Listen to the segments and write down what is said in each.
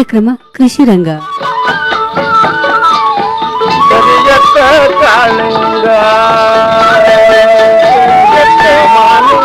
ಕಾರ್ಯಕ್ರಮ ಕೃಷಿ ರಂಗ ಕರಿಯತ್ತ ಕಾಳಿಂಗ ಕರಿಯತ್ತ ಮಾಲಿಂಗ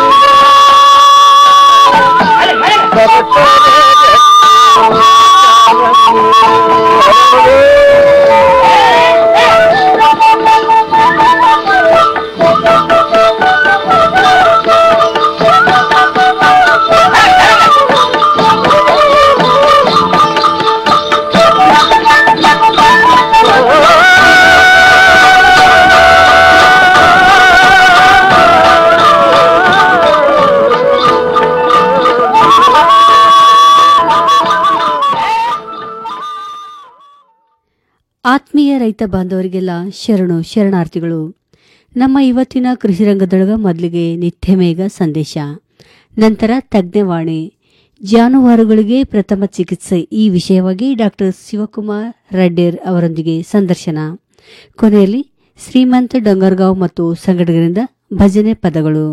ಆತ್ಮೀಯ ರೈತ ಬಾಂಧವರಿಗೆಲ್ಲ ಶರಣು ಶರಣಾರ್ಥಿಗಳು ನಮ್ಮ ಇವತ್ತಿನ ಕೃಷಿ ರಂಗದೊಳಗ ಮೊದಲಿಗೆ ನಿತ್ಯ ಮೇಘ ಸಂದೇಶ ನಂತರ ತಜ್ಞವಾಣಿ ಜಾನುವಾರುಗಳಿಗೆ ಪ್ರಥಮ ಚಿಕಿತ್ಸೆ ಈ ವಿಷಯವಾಗಿ ಡಾಕ್ಟರ್ ಶಿವಕುಮಾರ್ ರೆಡ್ಡೇರ್ ಅವರೊಂದಿಗೆ ಸಂದರ್ಶನ ಕೊನೆಯಲ್ಲಿ ಶ್ರೀಮಂತ ಡೊಂಗರ್ಗಾಂವ್ ಮತ್ತು ಸಂಘಟಕರಿಂದ ಭಜನೆ ಪದಗಳು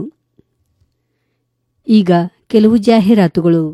ಈಗ ಕೆಲವು ಜಾಹೀರಾತುಗಳು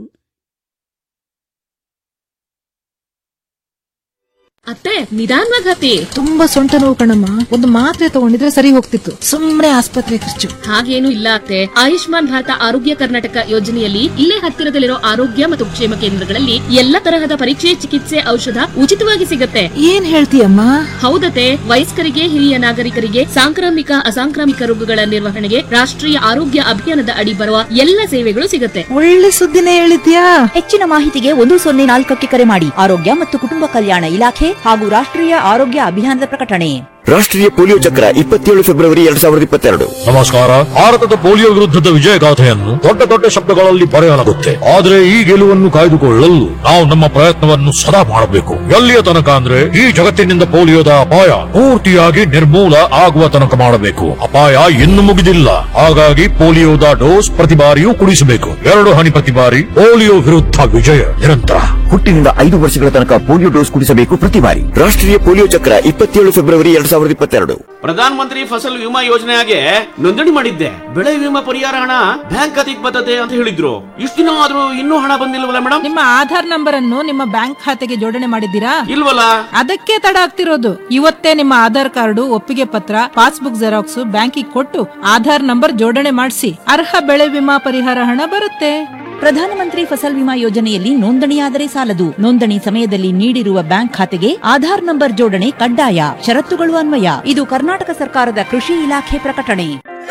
ಅತ್ತೆ ನಿಧಾನವಾಗಿ ಹತ್ತಿ ತುಂಬಾ ಸೊಂಟ ನೋವು ಕಣಮ್ಮ ಒಂದು ಮಾತ್ರೆ ತಗೊಂಡಿದ್ರೆ ಸರಿ ಹೋಗ್ತಿತ್ತು ಸುಮ್ನೆ ಆಸ್ಪತ್ರೆ ಖರ್ಚು ಹಾಗೇನು ಇಲ್ಲ ಅತ್ತೆ ಆಯುಷ್ಮಾನ್ ಭಾರತ ಆರೋಗ್ಯ ಕರ್ನಾಟಕ ಯೋಜನೆಯಲ್ಲಿ ಇಲ್ಲೇ ಹತ್ತಿರದಲ್ಲಿರೋ ಆರೋಗ್ಯ ಮತ್ತು ಕ್ಷೇಮ ಕೇಂದ್ರಗಳಲ್ಲಿ ಎಲ್ಲ ತರಹದ ಪರೀಕ್ಷೆ ಚಿಕಿತ್ಸೆ ಔಷಧ ಉಚಿತವಾಗಿ ಸಿಗತ್ತೆ ಏನ್ ಹೇಳ್ತೀಯಮ್ಮ ಹೌದತೆ ವಯಸ್ಕರಿಗೆ ಹಿರಿಯ ನಾಗರಿಕರಿಗೆ ಸಾಂಕ್ರಾಮಿಕ ಅಸಾಂಕ್ರಾಮಿಕ ರೋಗಗಳ ನಿರ್ವಹಣೆಗೆ ರಾಷ್ಟ್ರೀಯ ಆರೋಗ್ಯ ಅಭಿಯಾನದ ಅಡಿ ಬರುವ ಎಲ್ಲ ಸೇವೆಗಳು ಸಿಗತ್ತೆ ಒಳ್ಳೆ ಸುದ್ದಿನೇ ಹೇಳಿದ್ಯಾ ಹೆಚ್ಚಿನ ಮಾಹಿತಿಗೆ ಒಂದು ಸೊನ್ನೆ ನಾಲ್ಕಕ್ಕೆ ಕರೆ ಮಾಡಿ ಆರೋಗ್ಯ ಮತ್ತು ಕುಟುಂಬ ಕಲ್ಯಾಣ ಇಲಾಖೆ ಹಾಗೂ ರಾಷ್ಟ್ರೀಯ ಆರೋಗ್ಯ ಅಭಿಯಾನದ ಪ್ರಕಟಣೆ ರಾಷ್ಟ್ರೀಯ ಪೋಲಿಯೋ ಚಕ್ರ ಇಪ್ಪತ್ತೇಳು ಫೆಬ್ರವರಿ ಎರಡ್ ಸಾವಿರದ ಇಪ್ಪತ್ತೆರಡು ನಮಸ್ಕಾರ ಭಾರತದ ಪೋಲಿಯೋ ವಿರುದ್ಧದ ವಿಜಯಗಾಥೆಯನ್ನು ದೊಡ್ಡ ದೊಡ್ಡ ಶಬ್ದಗಳಲ್ಲಿ ಬರೆಯಲಾಗುತ್ತೆ ಆದರೆ ಈ ಗೆಲುವನ್ನು ಕಾಯ್ದುಕೊಳ್ಳಲು ನಾವು ನಮ್ಮ ಪ್ರಯತ್ನವನ್ನು ಸದಾ ಮಾಡಬೇಕು ಎಲ್ಲಿಯ ತನಕ ಅಂದ್ರೆ ಈ ಜಗತ್ತಿನಿಂದ ಪೋಲಿಯೋದ ಅಪಾಯ ಪೂರ್ತಿಯಾಗಿ ನಿರ್ಮೂಲ ಆಗುವ ತನಕ ಮಾಡಬೇಕು ಅಪಾಯ ಇನ್ನು ಮುಗಿದಿಲ್ಲ ಹಾಗಾಗಿ ಪೋಲಿಯೋದ ಡೋಸ್ ಪ್ರತಿ ಬಾರಿಯೂ ಕುಡಿಸಬೇಕು ಎರಡು ಹನಿ ಪ್ರತಿ ಬಾರಿ ಪೋಲಿಯೋ ವಿರುದ್ಧ ವಿಜಯ ನಿರಂತರ ಹುಟ್ಟಿನಿಂದ ಐದು ವರ್ಷಗಳ ತನಕ ಪೋಲಿಯೋ ಡೋಸ್ ಕುಡಿಸಬೇಕು ಪ್ರತಿ ಬಾರಿ ರಾಷ್ಟ್ರೀಯ ಪೋಲಿಯೋ ಚಕ್ರ ಇಪ್ಪತ್ತೇಳು ಫೆಬ್ರವರಿ ಎರಡ್ ಸಾವಿರದ ಇಪ್ಪತ್ತೆರಡು ಪ್ರಧಾನ ಮಂತ್ರಿ ಫಸಲ್ ವಿಮಾ ಯೋಜನೆಗೆ ನೋಂದಣಿ ಮಾಡಿದ್ದೆ ಬೆಳೆ ವಿಮಾ ಪರಿಹಾರ ಹಣ ಬ್ಯಾಂಕ್ ಖಾತೆಗೆ ಬರ್ತದೆ ಅಂತ ಹೇಳಿದ್ರು ಇಷ್ಟು ದಿನ ಆದ್ರೂ ಇನ್ನೂ ಹಣ ಬಂದಿಲ್ವಲ್ಲ ಮೇಡಮ್ ನಿಮ್ಮ ಆಧಾರ್ ನಂಬರ್ ಅನ್ನು ನಿಮ್ಮ ಬ್ಯಾಂಕ್ ಖಾತೆಗೆ ಜೋಡಣೆ ಮಾಡಿದ್ದೀರಾ ಇಲ್ವಲ್ಲ ಅದಕ್ಕೆ ತಡ ಆಗ್ತಿರೋದು ಇವತ್ತೇ ನಿಮ್ಮ ಆಧಾರ್ ಕಾರ್ಡು ಒಪ್ಪಿಗೆ ಪತ್ರ ಪಾಸ್ಬುಕ್ ಜೆರಾಕ್ಸ್ ಬ್ಯಾಂಕಿಗೆ ಕೊಟ್ಟು ಆಧಾರ್ ನಂಬರ್ ಜೋಡಣೆ ಮಾಡಿಸಿ ಅರ್ಹ ಬೆಳೆ ವಿಮಾ ಪರಿಹಾರ ಹಣ ಬರುತ್ತೆ ಪ್ರಧಾನಮಂತ್ರಿ ಫಸಲ್ ವಿಮಾ ಯೋಜನೆಯಲ್ಲಿ ನೋಂದಣಿಯಾದರೆ ಸಾಲದು ನೋಂದಣಿ ಸಮಯದಲ್ಲಿ ನೀಡಿರುವ ಬ್ಯಾಂಕ್ ಖಾತೆಗೆ ಆಧಾರ್ ನಂಬರ್ ಜೋಡಣೆ ಕಡ್ಡಾಯ ಷರತ್ತುಗಳು ಅನ್ವಯ ಇದು ಕರ್ನಾಟಕ ಸರ್ಕಾರದ ಕೃಷಿ ಇಲಾಖೆ ಪ್ರಕಟಣೆ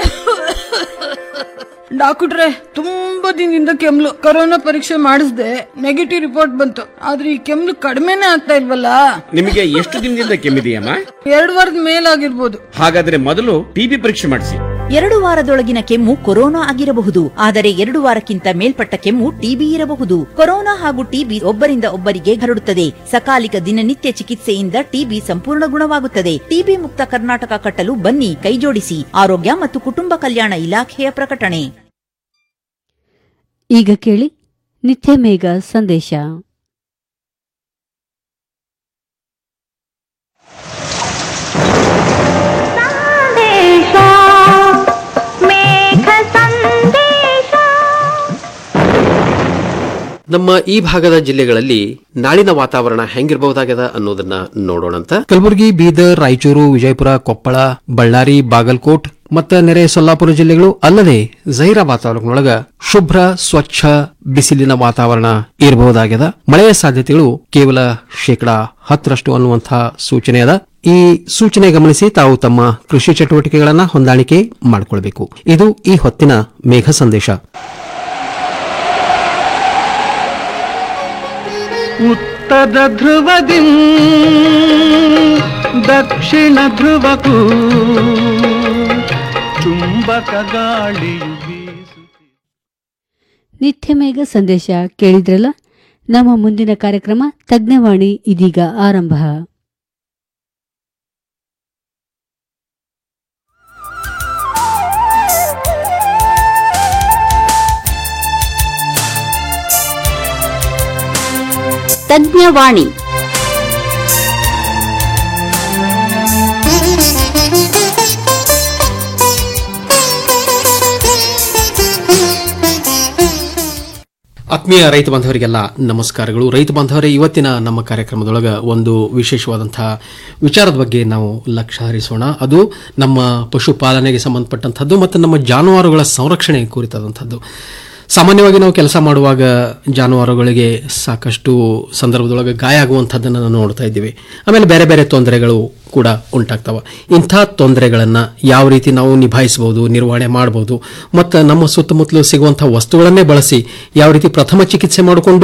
ಡಾಕ್ಟ್ರೆ ತುಂಬಾ ದಿನದಿಂದ ಕೆಮ್ಲು ಕೊರೋನಾ ಪರೀಕ್ಷೆ ಮಾಡಿಸ್ದೆ ನೆಗೆಟಿವ್ ರಿಪೋರ್ಟ್ ಬಂತು ಆದ್ರೆ ಈ ಕೆಮ್ಲು ಕಡಿಮೆನೇ ಆಗ್ತಾ ಇಲ್ವಲ್ಲ ನಿಮಗೆ ಎಷ್ಟು ದಿನದಿಂದ ಕೆಮ್ಮಿದೆಯಮ್ಮ ಎರಡು ವಾರದ ಮೇಲಾಗಿರ್ಬೋದು ಹಾಗಾದ್ರೆ ಮೊದಲು ಟಿಬಿ ಪರೀಕ್ಷೆ ಮಾಡಿಸಿ ಎರಡು ವಾರದೊಳಗಿನ ಕೆಮ್ಮು ಕೊರೋನಾ ಆಗಿರಬಹುದು ಆದರೆ ಎರಡು ವಾರಕ್ಕಿಂತ ಮೇಲ್ಪಟ್ಟ ಕೆಮ್ಮು ಟಿಬಿ ಇರಬಹುದು ಕೊರೋನಾ ಹಾಗೂ ಟಿಬಿ ಒಬ್ಬರಿಂದ ಒಬ್ಬರಿಗೆ ಹರಡುತ್ತದೆ ಸಕಾಲಿಕ ದಿನನಿತ್ಯ ಚಿಕಿತ್ಸೆಯಿಂದ ಟಿಬಿ ಸಂಪೂರ್ಣ ಗುಣವಾಗುತ್ತದೆ ಟಿಬಿ ಮುಕ್ತ ಕರ್ನಾಟಕ ಕಟ್ಟಲು ಬನ್ನಿ ಕೈಜೋಡಿಸಿ ಆರೋಗ್ಯ ಮತ್ತು ಕುಟುಂಬ ಕಲ್ಯಾಣ ಇಲಾಖೆಯ ಪ್ರಕಟಣೆ ಈಗ ಕೇಳಿ ನಿತ್ಯ ಮೇಘ ಸಂದೇಶ ನಮ್ಮ ಈ ಭಾಗದ ಜಿಲ್ಲೆಗಳಲ್ಲಿ ನಾಳಿನ ವಾತಾವರಣ ಹೆಂಗಿರಬಹುದಾಗ್ಯದ ಅನ್ನೋದನ್ನ ನೋಡೋಣಂತ ಕಲಬುರಗಿ ಬೀದರ್ ರಾಯಚೂರು ವಿಜಯಪುರ ಕೊಪ್ಪಳ ಬಳ್ಳಾರಿ ಬಾಗಲಕೋಟ್ ಮತ್ತು ನೆರೆ ಸೊಲ್ಲಾಪುರ ಜಿಲ್ಲೆಗಳು ಅಲ್ಲದೆ ಜೈರಾಬಾದ್ ತಾಲೂಕಿನೊಳಗ ಶುಭ್ರ ಸ್ವಚ್ಛ ಬಿಸಿಲಿನ ವಾತಾವರಣ ಇರಬಹುದಾಗ್ಯದ ಮಳೆಯ ಸಾಧ್ಯತೆಗಳು ಕೇವಲ ಶೇಕಡಾ ಹತ್ತರಷ್ಟು ಅನ್ನುವಂತಹ ಸೂಚನೆ ಅದ ಈ ಸೂಚನೆ ಗಮನಿಸಿ ತಾವು ತಮ್ಮ ಕೃಷಿ ಚಟುವಟಿಕೆಗಳನ್ನ ಹೊಂದಾಣಿಕೆ ಮಾಡಿಕೊಳ್ಬೇಕು ಇದು ಈ ಹೊತ್ತಿನ ಮೇಘ ಸಂದೇಶ ಉತ್ತರ ಧ್ರುವದಿ ದಕ್ಷಿಣ ಧ್ರುವಕ್ಕೂ ಚುಂಬಕ ಗಾಳಿಯು ಬೀಸು ನಿತ್ಯ ಮೇಘ ಸಂದೇಶ ಕೇಳಿದ್ರಲ್ಲ ನಮ್ಮ ಮುಂದಿನ ಕಾರ್ಯಕ್ರಮ ತಜ್ಞವಾಣಿ ಇದೀಗ ಆರಂಭ ತಜ್ಞವಾಣಿ ಆತ್ಮೀಯ ರೈತ ಬಾಂಧವರಿಗೆಲ್ಲ ನಮಸ್ಕಾರಗಳು ರೈತ ಬಾಂಧವರೇ ಇವತ್ತಿನ ನಮ್ಮ ಕಾರ್ಯಕ್ರಮದೊಳಗ ಒಂದು ವಿಶೇಷವಾದಂತಹ ವಿಚಾರದ ಬಗ್ಗೆ ನಾವು ಲಕ್ಷ್ಯ ಹರಿಸೋಣ ಅದು ನಮ್ಮ ಪಶುಪಾಲನೆಗೆ ಸಂಬಂಧಪಟ್ಟಂಥದ್ದು ಮತ್ತು ನಮ್ಮ ಜಾನುವಾರುಗಳ ಸಂರಕ್ಷಣೆ ಕುರಿತಾದಂಥದ್ದು ಸಾಮಾನ್ಯವಾಗಿ ನಾವು ಕೆಲಸ ಮಾಡುವಾಗ ಜಾನುವಾರುಗಳಿಗೆ ಸಾಕಷ್ಟು ಸಂದರ್ಭದೊಳಗೆ ಗಾಯ ಆಗುವಂಥದ್ದನ್ನು ನಾವು ನೋಡ್ತಾ ಇದ್ದೀವಿ ಆಮೇಲೆ ಬೇರೆ ಬೇರೆ ತೊಂದರೆಗಳು ಕೂಡ ಉಂಟಾಗ್ತವೆ ಇಂಥ ತೊಂದರೆಗಳನ್ನು ಯಾವ ರೀತಿ ನಾವು ನಿಭಾಯಿಸಬಹುದು ನಿರ್ವಹಣೆ ಮಾಡಬಹುದು ಮತ್ತು ನಮ್ಮ ಸುತ್ತಮುತ್ತಲು ಸಿಗುವಂಥ ವಸ್ತುಗಳನ್ನೇ ಬಳಸಿ ಯಾವ ರೀತಿ ಪ್ರಥಮ ಚಿಕಿತ್ಸೆ ಮಾಡಿಕೊಂಡು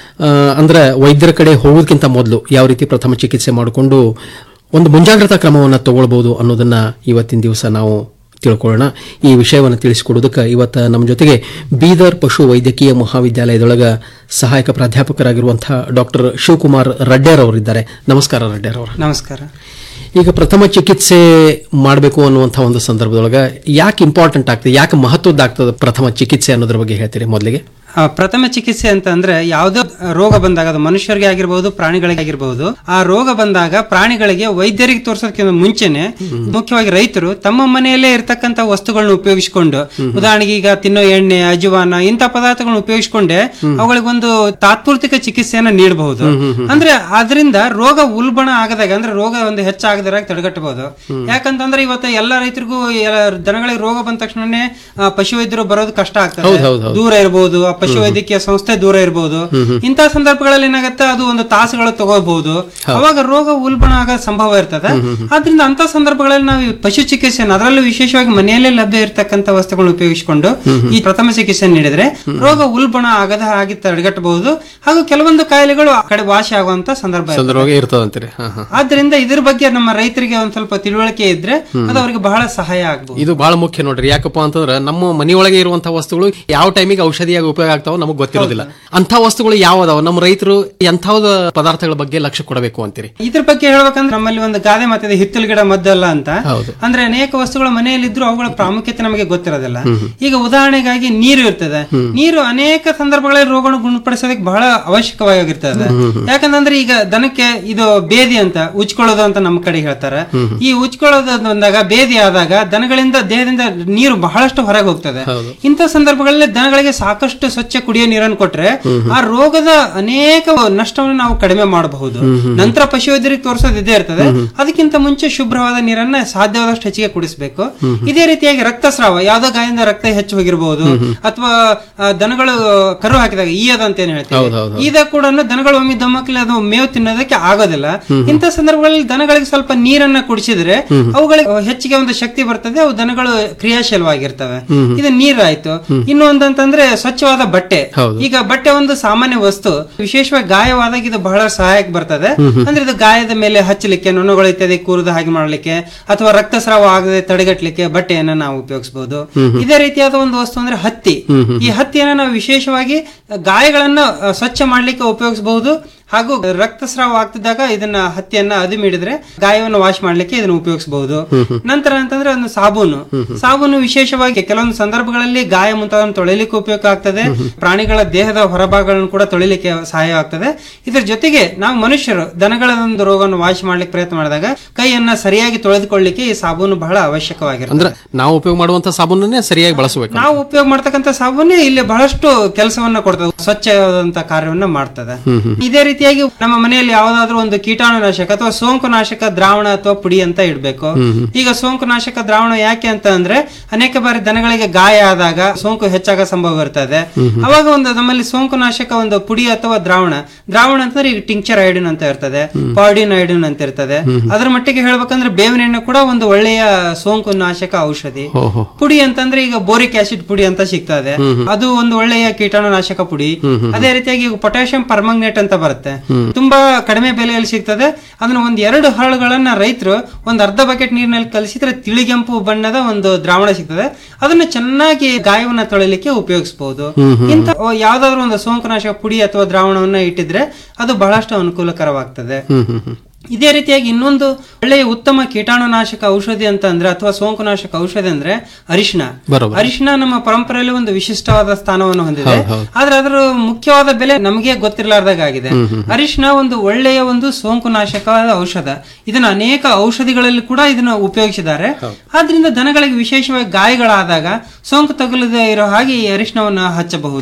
ಅಂದ್ರೆ ವೈದ್ಯರ ಕಡೆ ಹೋಗೋದಕ್ಕಿಂತ ಮೊದಲು ಯಾವ ರೀತಿ ಪ್ರಥಮ ಚಿಕಿತ್ಸೆ ಮಾಡಿಕೊಂಡು ಒಂದು ಮುಂಜಾಗ್ರತಾ ಕ್ರಮವನ್ನು ತಗೊಳ್ಬಹುದು ಅನ್ನೋದನ್ನ ಇವತ್ತಿನ ದಿವಸ ನಾವು ತಿಳ್ಕೊಳ್ಳೋಣ ಈ ವಿಷಯವನ್ನು ತಿಳಿಸಿಕೊಡೋದಕ್ಕೆ ಇವತ್ತು ನಮ್ಮ ಜೊತೆಗೆ ಬೀದರ್ ಪಶು ವೈದ್ಯಕೀಯ ಮಹಾವಿದ್ಯಾಲಯದೊಳಗ ಸಹಾಯಕ ಪ್ರಾಧ್ಯಾಪಕರಾಗಿರುವಂತಹ ಡಾಕ್ಟರ್ ಶಿವಕುಮಾರ್ ರಡ್ಡೇರ್ ಅವರಿದ್ದಾರೆ ನಮಸ್ಕಾರ ರಡ್ಡೇರ್ ಅವರು ನಮಸ್ಕಾರ ಈಗ ಪ್ರಥಮ ಚಿಕಿತ್ಸೆ ಮಾಡಬೇಕು ಅನ್ನುವಂಥ ಒಂದು ಸಂದರ್ಭದೊಳಗ ಯಾಕೆ ಇಂಪಾರ್ಟೆಂಟ್ ಆಗ್ತದೆ ಯಾಕೆ ಮಹತ್ವದ್ದಾಗ್ತದೆ ಪ್ರಥಮ ಚಿಕಿತ್ಸೆ ಅನ್ನೋದ್ರ ಬಗ್ಗೆ ಹೇಳ್ತೀರಿ ಮೊದಲಿಗೆ ಆ, ಪ್ರಥಮ ಚಿಕಿತ್ಸೆ ಅಂತ ಅಂದ್ರೆ ಯಾವುದೋ ರೋಗ ಬಂದಾಗ ಅದು ಮನುಷ್ಯರಿಗೆ ಆಗಿರಬಹುದು ಪ್ರಾಣಿಗಳಿಗೆ ಆಗಿರಬಹುದು ಆ ರೋಗ ಬಂದಾಗ ಪ್ರಾಣಿಗಳಿಗೆ ವೈದ್ಯರಿಗೆ ತೋರಿಸೋದಕ್ಕಿಂತ ಮುಂಚೆನೆ ಮುಖ್ಯವಾಗಿ ರೈತರು ತಮ್ಮ ಮನೆಯಲ್ಲೇ ಇರತಕ್ಕಂತ ವಸ್ತುಗಳನ್ನ ಉಪಯೋಗಿಸಿಕೊಂಡು ಉದಾಹರಣೆಗೆ ಈಗ ತಿನ್ನೋ ಎಣ್ಣೆ ಅಜವಾನ ಇಂಥ ಪದಾರ್ಥಗಳನ್ನ ಉಪಯೋಗಿಸಿಕೊಂಡೆ ಅವುಗಳಿಗೊಂದು ತಾತ್ಪೂರ್ತಿಕ ಚಿಕಿತ್ಸೆಯನ್ನ ನೀಡಬಹುದು ಅಂದ್ರೆ ಅದರಿಂದ ರೋಗ ಉಲ್ಬಣ ಆಗದಾಗ ಅಂದ್ರೆ ರೋಗ ಒಂದು ಹೆಚ್ಚಾಗದಾಗ ತಡೆಗಟ್ಟಬಹುದು ಯಾಕಂತಂದ್ರೆ ಇವತ್ತು ಎಲ್ಲ ರೈತರಿಗೂ ಎಲ್ಲ ದನಗಳಿಗೆ ರೋಗ ಬಂದ ತಕ್ಷಣನೇ ಆ, ಪಶುವೈದ್ಯರು ಬರೋದು ಕಷ್ಟ ಆಗ್ತದೆ ಹೌದ್ ಹೌದ್ ಹೌದ್. ದೂರ ಇರಬಹುದು ಆ ಪಶುವೈದ್ಯಕೀಯ ಸಂಸ್ಥೆ ದೂರ ಇರಬಹುದು ಇಂತಹ ಸಂದರ್ಭಗಳಲ್ಲಿ ಏನಾಗುತ್ತೆ ಅದು ಒಂದು ತಾಸುಗಳು ತಗೋಬಹುದು ಅವಾಗ ರೋಗ ಉಲ್ಬಣ ಆಗೋ ಸಂಭವ ಇರ್ತದೆ ಆದ್ರಿಂದ ಅಂತ ಸಂದರ್ಭಗಳಲ್ಲಿ ನಾವು ಈ ಪಶು ಚಿಕಿತ್ಸೆಯನ್ನು ಅದರಲ್ಲೂ ವಿಶೇಷವಾಗಿ ಮನೆಯಲ್ಲೇ ಲಭ್ಯ ಇರತಕ್ಕಂತ ವಸ್ತುಗಳನ್ನು ಉಪಯೋಗಿಸಿಕೊಂಡು ಈ ಪ್ರಥಮ ಚಿಕಿತ್ಸೆ ನೀಡಿದ್ರೆ ರೋಗ ಉಲ್ಬಣ ಆಗದ ಹಾಗೆ ತಡೆಗಟ್ಟಬಹುದು ಹಾಗೂ ಕೆಲವೊಂದು ಕಾಯಿಲೆಗಳು ಆ ಕಡೆ ವಾಸಿ ಆಗುವಂತ ಸಂದರ್ಭ ಇರ್ತದೆ. ಸಂದರ್ಭ ಇರ್ತದಂತೀರಿ ಹಾ ಹಾ ಆದ್ರಿಂದ ಇದ್ರ ಬಗ್ಗೆ ನಮ್ಮ ರೈತರಿಗೆ ಒಂದ್ ಸ್ವಲ್ಪ ತಿಳುವಳಿಕೆ ಇದ್ರೆ ಅದು ಅವರಿಗೆ ಬಹಳ ಸಹಾಯ ಆಗ್ಬಹುದು ಇದು ಬಹಳ ಮುಖ್ಯ ನೋಡ್ರಿ ಯಾಕಪ್ಪ ಅಂತಂದ್ರೆ ನಮ್ಮ ಮನೆಯೊಳಗೆ ಇರುವಂತಹ ವಸ್ತುಗಳು ಯಾವ ಟೈಮಿಗೆ ಔಷಧಿಯಾಗಿ ಉಪಯೋಗ ಆಗ್ತಾವ ನಮಗೆ ಗೊತ್ತಿರೋದಿಲ್ಲ ಅಂತ ವಸ್ತುಗಳು ಯಾವ ಅದಾವ ನಮ್ಮ ರೈತರು ಎಂಥವ್ದ ಪದಾರ್ಥಗಳ ಬಗ್ಗೆ ಲಕ್ಷ್ಯ ಕೊಡಬೇಕು ಅಂತೀರಿ ಇದ್ರ ಬಗ್ಗೆ ಹೇಳ್ಬೇಕಂದ್ರೆ ನಮ್ಮಲ್ಲಿ ಒಂದು ಗಾದೆ ಮಾತಿದೆ ಹಿತ್ತಲು ಗಿಡ ಮದ್ದಲ್ಲ ಅಂತ ಹೌದು. ಅಂದ್ರೆ ಅನೇಕ ವಸ್ತುಗಳು ಮನೆಯಲ್ಲಿದ್ರು ಅವುಗಳ ಪ್ರಾಮುಖ್ಯತೆ ನಮಗೆ ಗೊತ್ತಿರೋದಿಲ್ಲ ಈಗ ಉದಾಹರಣೆಗಾಗಿ ನೀರು ಇರ್ತದೆ ನೀರು ಅನೇಕ ಸಂದರ್ಭಗಳಲ್ಲಿ ರೋಗವನ್ನು ಗುಣಪಡಿಸೋದಕ್ಕೆ ಬಹಳ ಅವಶ್ಯಕವಾಗಿರ್ತದೆ ಯಾಕಂತಂದ್ರೆ ಈಗ ದನಕ್ಕೆ ಇದು ಬೇದಿ ಅಂತ ಉಚ್ಕೊಳ್ಳೋದು ಅಂತ ನಮ್ಮ ಕಡೆ ಹೇಳ್ತಾರೆ ಈ ಉಚ್ಕೊಳ್ಳೋದು ಬಂದಾಗ ಬೇದಿ ಆದಾಗ ದನಗಳಿಂದ ದೇಹದಿಂದ ನೀರು ಬಹಳಷ್ಟು ಹೊರಗೆ ಹೋಗ್ತದೆ ಇಂಥ ಸಂದರ್ಭಗಳಲ್ಲಿ ದನಗಳಿಗೆ ಸಾಕಷ್ಟು ಸ್ವಚ್ಛ ಕುಡಿಯೋ ನೀರನ್ನು ಕೊಟ್ರೆ ಆ ರೋಗದ ಅನೇಕ ನಷ್ಟವನ್ನು ನಾವು ಕಡಿಮೆ ಮಾಡಬಹುದು ನಂತರ ಪಶುವೈದ್ಯರಿಗೆ ತೋರಿಸೋದು ಇದೇ ಇರ್ತದೆ ಅದಕ್ಕಿಂತ ಮುಂಚೆ ಶುಭ್ರವಾದ ನೀರನ್ನ ಸಾಧ್ಯವಾದಷ್ಟು ಹೆಚ್ಚಿಗೆ ಕುಡಿಸಬೇಕು ಇದೇ ರೀತಿಯಾಗಿ ರಕ್ತಸ್ರಾವ ಯಾವ್ದೋ ಗಾಯದಿಂದ ರಕ್ತ ಹೆಚ್ಚು ಹೋಗಿರಬಹುದು ಅಥವಾ ಆ, ದನಗಳು ಕರು ಹಾಕಿದಾಗ ಈಯದ ಅಂತ ಏನ್ ಹೇಳ್ತೀವಿ ಹೌದು, ಹೌದು, ಹೌದು. ಈದ ಕೂಡ ದನಗಳು ಒಮ್ಮೆ ದಮ್ಮಕ್ಲಿ ಅದು ಮೇವು ತಿನ್ನೋದಕ್ಕೆ ಆಗೋದಿಲ್ಲ ಇಂಥ ಸಂದರ್ಭಗಳಲ್ಲಿ ದನಗಳಿಗೆ ಸ್ವಲ್ಪ ನೀರನ್ನ ಕುಡಿಸಿದ್ರೆ ಅವುಗಳಿಗೆ ಹೆಚ್ಚಿಗೆ ಒಂದು ಶಕ್ತಿ ಬರ್ತದೆ ಅವು ದನಗಳು ಕ್ರಿಯಾಶೀಲವಾಗಿರ್ತವೆ ಇದು ನೀರಾಯ್ತು ಇನ್ನು ಒಂದಂತಂದ್ರೆ ಸ್ವಚ್ಛವಾದ ಬಟ್ಟೆ ಹೌದು. ಈಗ ಬಟ್ಟೆ ಒಂದು ಸಾಮಾನ್ಯ ವಸ್ತು ವಿಶೇಷವಾಗಿ ಗಾಯವಾದಾಗ ಇದು ಬಹಳ ಸಹಾಯಕ ಬರ್ತದೆ ಅಂದ್ರೆ ಇದು ಗಾಯದ ಮೇಲೆ ಹಚ್ಚಲಿಕ್ಕೆ ನೊಣಗಳು ಇತ್ಯಾದಿ ಕೂರದ ಹಾಗೆ ಮಾಡ್ಲಿಕ್ಕೆ ಅಥವಾ ರಕ್ತಸ್ರಾವ ಆಗದೆ ತಡೆಗಟ್ಟಲಿಕ್ಕೆ ಬಟ್ಟೆಯನ್ನ ನಾವು ಉಪಯೋಗಿಸಬಹುದು ಇದೇ ರೀತಿಯಾದ ಒಂದು ವಸ್ತು ಅಂದ್ರೆ ಹತ್ತಿ ಈ ಹತ್ತಿಯನ್ನ ನಾವು ವಿಶೇಷವಾಗಿ ಗಾಯಗಳನ್ನ ಅ, ಸ್ವಚ್ಛ ಮಾಡ್ಲಿಕ್ಕೆ ಉಪಯೋಗಿಸಬಹುದು ಹಾಗೂ ರಕ್ತಸ್ರಾವ ಆಗ್ತಿದ್ದಾಗ ಇದನ್ನ ಹತ್ತಿಯನ್ನ ಅದುಮಿಡಿದ್ರೆ ಗಾಯವನ್ನು ವಾಶ್ ಮಾಡ್ಲಿಕ್ಕೆ ಇದನ್ನ ಉಪಯೋಗಿಸಬಹುದು ನಂತರ ಅಂತಂದ್ರೆ ಒಂದು ಸಾಬೂನು ಸಾಬೂನು ವಿಶೇಷವಾಗಿ ಕೆಲವೊಂದು ಸಂದರ್ಭಗಳಲ್ಲಿ ಗಾಯ ಮುಂತಾದ ತೊಳಿಲಿಕ್ಕೆ ಉಪಯೋಗ ಆಗ್ತದೆ ಪ್ರಾಣಿಗಳ ದೇಹದ ಹೊರಭಾಗಗಳನ್ನು ಕೂಡ ತೊಳಿಲಿಕ್ಕೆ ಸಹಾಯ ಆಗ್ತದೆ ಇದ್ರ ಜೊತೆಗೆ ನಾವು ಮನುಷ್ಯರು ದನಗಳ ಒಂದು ರೋಗವನ್ನು ವಾಶ್ ಮಾಡ್ಲಿಕ್ಕೆ ಪ್ರಯತ್ನ ಮಾಡಿದಾಗ ಕೈಯನ್ನ ಸರಿಯಾಗಿ ತೊಳೆದುಕೊಳ್ಳಿಕ್ಕೆ ಈ ಸಾಬೂನು ಬಹಳ ಅವಶ್ಯಕವಾಗಿರುತ್ತೆ ಅಂದ್ರೆ ನಾವು ಉಪಯೋಗ ಮಾಡುವಂತ ಸಾಬೂನನ್ನೇ ಸರಿಯಾಗಿ ಬಳಸಬೇಕು ನಾವು ಉಪಯೋಗ ಮಾಡ್ತಕ್ಕಂಥ ಸಾಬೂನೇ ಇಲ್ಲಿ ಬಹಳಷ್ಟು ಕೆಲಸವನ್ನ ಕೊಡ್ತದೆ ಸ್ವಚ್ಛವಾದಂತ ಕಾರ್ಯವನ್ನ ಮಾಡ್ತದೆ ಇದೇ ರೀತಿಯಾಗಿ ನಮ್ಮ ಮನೆಯಲ್ಲಿ ಯಾವ್ದಾದ್ರು ಒಂದು ಕೀಟಾಣುನಾಶಕ ಅಥವಾ ಸೋಂಕು ನಾಶಕ ದ್ರಾವಣ ಅಥವಾ ಪುಡಿ ಅಂತ ಇಡ್ಬೇಕು ಈಗ ಸೋಂಕು ನಾಶಕ ದ್ರಾವಣ ಯಾಕೆ ಅಂತ ಅಂದ್ರೆ ಅನೇಕ ಬಾರಿ ದನಗಳಿಗೆ ಗಾಯ ಆದಾಗ ಸೋಂಕು ಹೆಚ್ಚಾಗ ಸಂಭವ ಇರ್ತದೆ ಅವಾಗ ಒಂದು ನಮ್ಮಲ್ಲಿ ಸೋಂಕು ನಾಶಕ ಒಂದು ಪುಡಿ ಅಥವಾ ದ್ರಾವಣ ದ್ರಾವಣ ಅಂತಂದ್ರೆ ಈಗ ಟಿಂಕ್ಚರ್ ಐಡಿನ್ ಅಂತ ಇರ್ತದೆ ಪಾಡಿನ್ ಐಡಿನ್ ಅಂತ ಇರ್ತದೆ ಅದ್ರ ಮಟ್ಟಿಗೆ ಹೇಳ್ಬೇಕಂದ್ರೆ ಬೇವಿನ ಎಣ್ಣೆ ಕೂಡ ಒಂದು ಒಳ್ಳೆಯ ಸೋಂಕು ನಾಶಕ ಔಷಧಿ ಓಹೋ ಪುಡಿ ಅಂತಂದ್ರೆ ಈಗ ಬೋರಿಕ್ ಆಸಿಡ್ ಪುಡಿ ಅಂತ ಸಿಗ್ತದೆ ಅದು ಒಂದು ಒಳ್ಳೆಯ ಕೀಟಾಣುನಾಶಕ ಪುಡಿ ಅದೇ ರೀತಿಯಾಗಿ ಪೊಟ್ಯಾಷಿಯಂ ಪರ್ಮಂಗನೇಟ್ ಅಂತ ಬರುತ್ತೆ ತುಂಬಾ ಕಡಿಮೆ ಬೆಲೆಯಲ್ಲಿ ಸಿಗ್ತದೆ ಅದನ್ನ ಒಂದ್ ಎರಡು ಹರಳುಗಳನ್ನ ರೈತರು ಒಂದ್ ಅರ್ಧ ಬಕೆಟ್ ನೀರಿನಲ್ಲಿ ಕಲಿಸಿದ್ರೆ ತಿಳಿಗೆಂಪು ಬಣ್ಣದ ಒಂದು ದ್ರಾವಣ ಸಿಗ್ತದೆ ಅದನ್ನ ಚೆನ್ನಾಗಿ ಗಾಯವನ್ನ ತೊಳಿಲಿಕ್ಕೆ ಉಪಯೋಗಿಸಬಹುದು ಇಂತ ಯಾವ್ದಾದ್ರು ಒಂದು ಸೋಂಕುನಾಶಕ ಪುಡಿ ಅಥವಾ ದ್ರಾವಣವನ್ನ ಇಟ್ಟಿದ್ರೆ ಅದು ಬಹಳಷ್ಟು ಅನುಕೂಲಕರವಾಗ್ತದೆ ಹ್ಮ್ ಹ್ಮ್ ಹ್ಮ್ ಇದೇ ರೀತಿಯಾಗಿ ಇನ್ನೊಂದು ಒಳ್ಳೆಯ ಉತ್ತಮ ಕೀಟಾಣುನಾಶಕ ಔಷಧಿ ಅಂತ ಅಂದ್ರೆ ಅಥವಾ ಸೋಂಕುನಾಶಕ ಔಷಧಿ ಅಂದ್ರೆ ಅರಿಶಿನ ಬರೋಬ್ಬರಿ. ಅರಿಶಿನ ನಮ್ಮ ಪರಂಪರೆಯಲ್ಲಿ ಒಂದು ವಿಶಿಷ್ಟವಾದ ಸ್ಥಾನವನ್ನು ಹೊಂದಿದೆ ಹೌದು, ಹೌದು. ಆದ್ರೆ ಅದರ ಮುಖ್ಯವಾದ ಬೆಲೆ ನಮಗೆ ಗೊತ್ತಿರಲಾರ್ದಾಗ ಆಗಿದೆ ಅರಿಶಿನ ಒಂದು ಒಳ್ಳೆಯ ಒಂದು ಸೋಂಕುನಾಶಕವಾದ ಔಷಧ ಇದನ್ನ ಅನೇಕ ಔಷಧಿಗಳಲ್ಲಿ ಕೂಡ ಇದನ್ನ ಉಪಯೋಗಿಸಿದ್ದಾರೆ ಆದ್ರಿಂದ ದನಗಳಿಗೆ ವಿಶೇಷವಾಗಿ ಗಾಯಗಳಾದಾಗ ಸೋಂಕು ತಗುಲದೇ ಇರೋ ಹಾಗೆ ಈ ಅರಿಶಿನವನ್ನ ಹಚ್ಚಬಹುದು